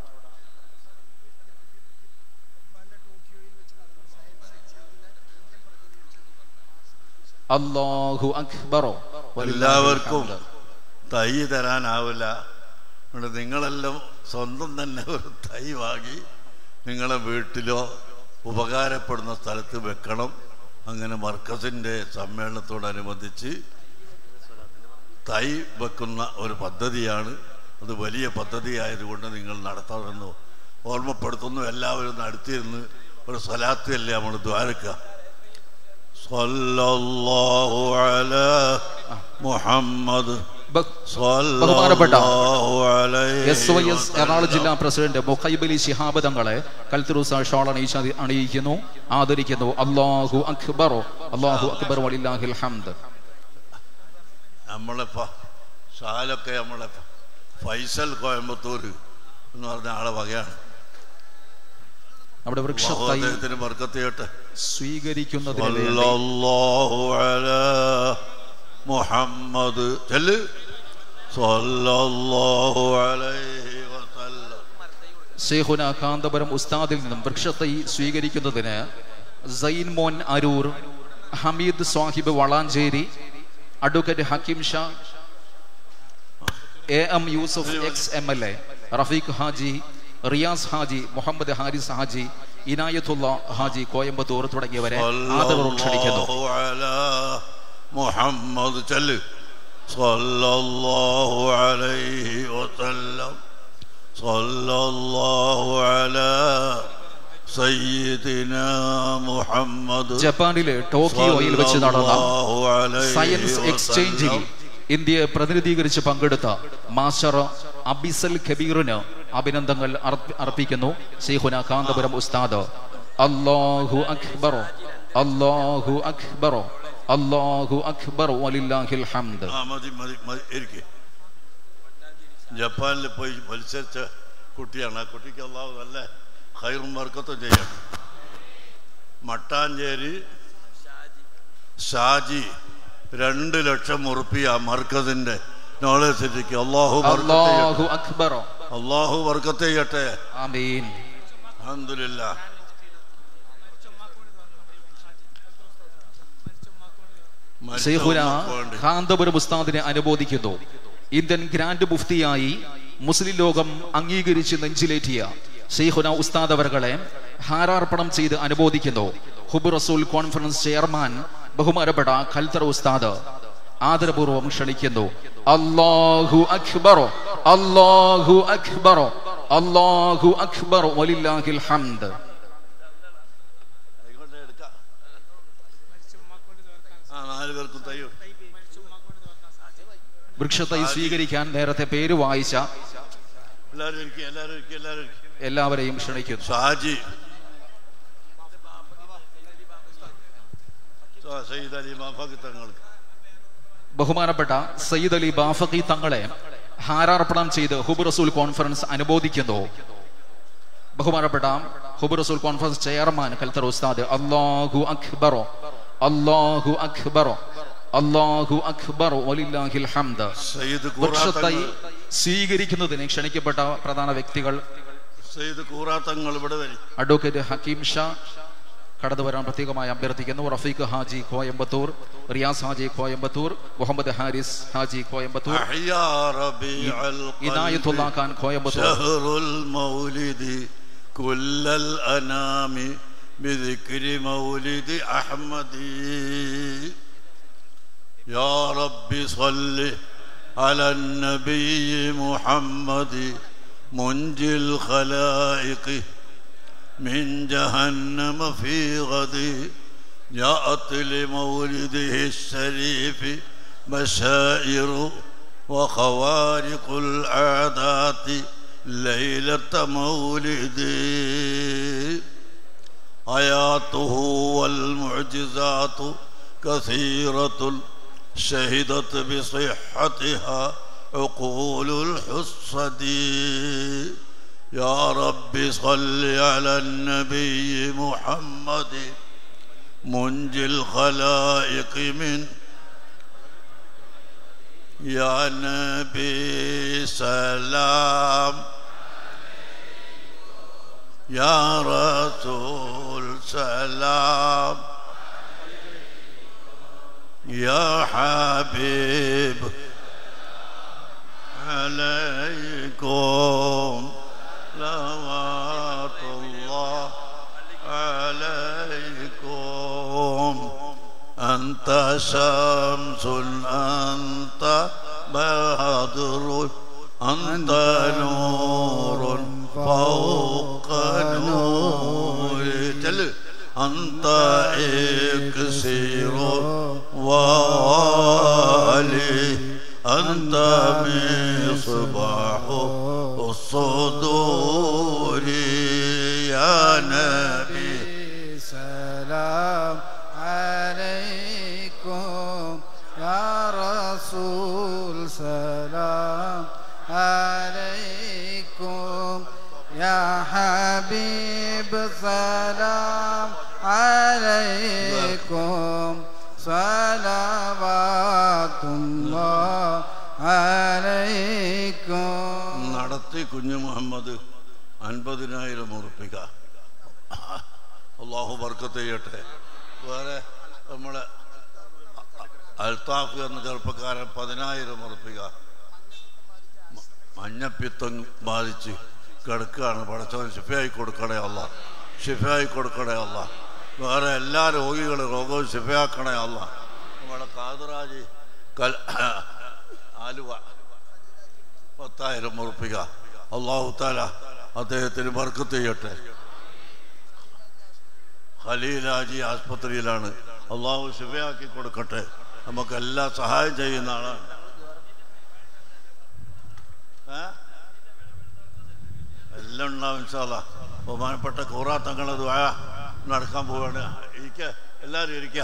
അല്ലാഹു അക്ബറോ എല്ലാവർക്കും തൈ തരാനാവില്ല അതുകൊണ്ട് നിങ്ങളെല്ലാം സ്വന്തം തന്നെ ഒരു തൈ വാങ്ങി നിങ്ങളെ വീട്ടിലോ ഉപകാരപ്പെടുന്ന സ്ഥലത്ത് വെക്കണം അങ്ങനെ മർക്കസിൻ്റെ സമ്മേളനത്തോടനുബന്ധിച്ച് തൈ വെക്കുന്ന ഒരു പദ്ധതിയാണ് അത് വലിയ പദ്ധതി ആയതുകൊണ്ട് നിങ്ങൾ നടത്തണമെന്ന് ഓർമ്മപ്പെടുത്തുന്നു എല്ലാവരും ഒന്ന് അടുത്തിരുന്ന് ഒരു സ്വലാത്ത് അല്ലേ നമ്മൾ ദ്വാരക്കുക സല്ലല്ലാഹു അലാ മുഹമ്മദ് ബ- ബഹുമാനപ്പെട്ട സല്ലല്ലാഹു അലൈഹി എസ് വൈ എസ് എറണാകുളം ജില്ലാ പ്രസിഡന്റ് മുഖൈബ് അലി ശിഹാബ് തങ്ങളെ കൽത്തുറൂസ ഷോൾ അണിയിച്ച് അതി- അണിയിക്കുന്നു ആദരിക്കുന്നു അള്ളാഹു അക്ബറോ അള്ളാഹു അക്ബർ വലില്ലാഹിൽ ഹംദ് നമ്മളെ ഫ- ഷാലൊക്കെ നമ്മളെ ഫ- ഫൈസൽ കോയമ്പത്തൂർ എന്ന് പറഞ്ഞ ആളെ വകയാണ് നമ്മുടെ വൃക്ഷത്തൈ അദ്ദേഹത്തിന് ബർക്കത്ത് ചെയ്യട്ടെ സ്വീകരിക്കുന്നതിന് വേണ്ടി സല്ലല്ലാഹു അലാ മുഹമ്മദ് ചെല്ല് സല്ലല്ലാഹു അലൈഹി വസല്ലം ഷെയ്ഖുന കാന്തപുരം ഉസ്താദിൽ നിന്നും വൃക്ഷത്തൈ സ്വീകരിക്കുന്നതിന് Sain Mon Aroor Hameed Sahib Valanchery advocate Hakeem Shah A M Yusuf ex M L A Rafeeq Haji Riyas Haji Muhammad Haris Haji Inayathulla Haji Coimbatore തുടങ്ങിയവരെ ആദരവ് ക്ഷണിക്കുന്നു സല്ലല്ലാഹു അലാ മുഹമ്മദ് ചെല്ല് സല്ലല്ലാഹു അലൈഹി വസല്ലം സല്ലല്ലാഹു അലാ സയ്യിദിനാ മുഹമ്മദ് ജപ്പാനിലെ ടോക്കിയോയിൽ വെച്ച് നടന്ന സല്ലല്ലാഹു അലൈഹി സയൻസ് എക്സ്ചേഞ്ചിൽ വസല്ലം. ഇന്ത്യയെ പ്രതിനിധീകരിച്ച് പങ്കെടുത്ത മാസ്റ്റർ അബിസൽ ഖബീറിന് അഭിനന്ദനങ്ങൾ അർപ്പ- അർപ്പിക്കുന്നു ശൈഖുന കാന്തപുരം ഉസ്താദ് അല്ലാഹു അക്ബർ അല്ലാഹു അക്ബർ അല്ലാഹു അക്ബർ വലില്ലാഹിൽ ഹംദ് ആ മതി മതി മതി ഇരിക്കെ ജപ്പാനിൽ പോയി മത്സരിച്ച കുട്ടിയാണ് ആ കുട്ടിക്ക് അള്ളാഹു നല്ല ഹൈറും വർക്കത്തും ചെയ്യണം മട്ടാഞ്ചേരി ഷാജി രണ്ട് ലക്ഷം ഉറുപ്പിയ മർക്കസിന്റെ നോളജ് സിറ്റിക്ക് അള്ളാഹു ബർക്കത്ത് ചെയ്യട്ടെ. അല്ലാഹു അക്ബർ അള്ളാഹു വർക്കത്ത് ചെയ്യട്ടെ ആമീൻ അൽഹംദുലില്ലാ മരിച്ച ശൈഖുന ഉമ്മക്ക് വേണ്ടി. കാന്തപുരം ഉസ്താദിനെ അനുമോദിക്കുന്നു ഇന്ത്യൻ ഗ്രാൻഡ് മുഫ്തിയായി മുസ്ലിം ലോകം അംഗീകരിച്ച് നെഞ്ചിലേറ്റിയ ഷെയ്ഖുന ഉസ്താദ് അവർകളെ ഹാരാർപ്പണം ചെയ്ത് അനുമോദിക്കുന്നു ഹുബ് റസൂൽ കോൺഫറൻസ് ചെയർമാൻ ബഹുമാനപ്പെട്ട ഖൽത്തർ ഉസ്താദ് ആദരപൂർവ്വം ക്ഷണിക്കുന്നു അല്ലാഹു അക്ബർ അല്ലാഹു അക്ബർ അല്ലാഹു അക്ബർ വലില്ലാഹിൽ ഹംദ് ആയിക്കോട്ടെ, എടുക്കാം. ആ നാല് പേർക്കും തയ്യോ വൃക്ഷത്തൈ സ്വീകരിക്കാൻ നേരത്തെ പേര് വായിച്ച എല്ലാവരും ഇരിക്കുക എല്ലാവരും ഇരിക്കുക എല്ലാവരും ഇരിക്കുക എല്ലാവരെയും ക്ഷണിക്കുന്നു ഷാജി ആ, സയ്യിദ് അലി മാഫാഖ് തങ്ങൾക്ക് ബഹുമാനപ്പെട്ട സയ്യിദ് അലി ബാഫഖി തങ്ങളെ ഹാരാർപ്പണം ചെയ്ത് ഹുബ് റസൂൽ കോൺഫറൻസ് അനുമോദിക്കുന്നു ബഹുമാനപ്പെട്ട ഹുബ് റസൂൽ കോൺഫറൻസ് ചെയർമാൻ കൽത്തർ ഉസ്താദ് അല്ലാഹു അക്ബറോ അല്ലാഹു അക്ബറോ അല്ലാഹു അക്ബർ വലില്ലാഹിൽ ഹംദ് സയ്യിദ് വൃക്ഷത്തൈ കൂറാത്തങ്ങൾ സ്വീകരിക്കുന്നതിന് ക്ഷണിക്കപ്പെട്ട പ്രധാന വ്യക്തികൾ സയ്യിദ് കൂറാത്തങ്ങൾ ഇവിടെ വരും അഡ്വക്കേറ്റ് ഹക്കീം ഷാ കടന്നു വരാൻ പ്രത്യേകമായി അഭ്യർത്ഥിക്കുന്നു റഫീഖ് ഹാജി കോയമ്പത്തൂർ റിയാസ് ഹാജി കോയമ്പത്തൂർ മുഹമ്മദ് ഹാരിസ് ഹാജി കോയമ്പത്തൂർ أحيا ربيع ഇനായത്തുള്ള القلب ഖാൻ കോയമ്പത്തൂർ شهر المولد كل الأنام بذكر مولد أحمد يا رب صل على النبي محمد منجي الخلائق من جهنم في غد جاءت لمولده الشريف بشائر وخوارق العادات ليلة مولده آياته والمعجزات كثيرة شهدت بصحتها عقول الحصد يا رب صل على النبي محمد منجي الخلائق من يا نبي سلام يا رسول سلام يا حبيب عليكم صلوات الله عليكم أنت شمس أنت بدر أنت نور فوق نور جل أنت إكسير والي أنت مصباح الصدور يا نبي سلام عليكم يا رسول سلام عليكم يا حبيب سلام عليكم صلوات الله عليكم നടത്തി കുഞ്ഞു മുഹമ്മദ് അൻപതിനായിരം ഉറപ്പിക്ക അള്ളാഹു ബർക്കത്ത് ചെയ്യട്ടെ വേറെ നമ്മളെ അൽത്താഫ് എന്ന ചെറുപ്പക്കാരൻ പതിനായിരം ഉറപ്പിക്ക മഞ്ഞപ്പിത്തം ബാധിച്ച് കിടക്കുകയാണ് പടച്ചവൻ ഷിഫയായി കൊടുക്കണേ അല്ല ഷിഫയായി കൊടുക്കണേ അല്ല വേറെ എല്ലാ രോഗികളും രോഗവും ഷിഫയാക്കണേ അല്ല നമ്മളെ കാതറാജി കൽ ആലുവ പത്തായിരം ഉറപ്പിക അള്ളാഹു താല അദ്ദേഹത്തിന് ബർക്കത്ത് ചെയ്യട്ടെ ഖലീലാജി ആസ്പത്രിയിലാണ് അള്ളാഹു ശിവയാക്കി കൊടുക്കട്ടെ നമുക്ക് എല്ലാ സഹായം ചെയ്യുന്ന ആളാണ് ഏ? എല്ലാം ഉണ്ടാവും ഇൻഷാല്ല ബഹുമാനപ്പെട്ട കൂറാത്തങ്ങളത് വായ നടക്കാൻ പോവാണ് ഇരിക്ക എല്ലാവരും ഇരിക്കുക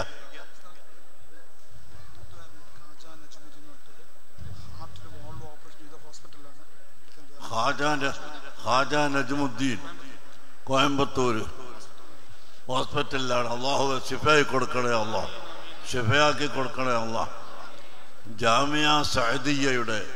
ഹാജാൻ ഹാജാ നജ്മുദ്ദീൻ കോയമ്പത്തൂർ ഹോസ്പിറ്റലിലാണ് അള്ളാഹു ഷിഫയായി കൊടുക്കണേ അള്ളാഹ് ഷിഫയാക്കി കൊടുക്കണേ അള്ളാഹ് ജാമിയ സഅദിയയുടെ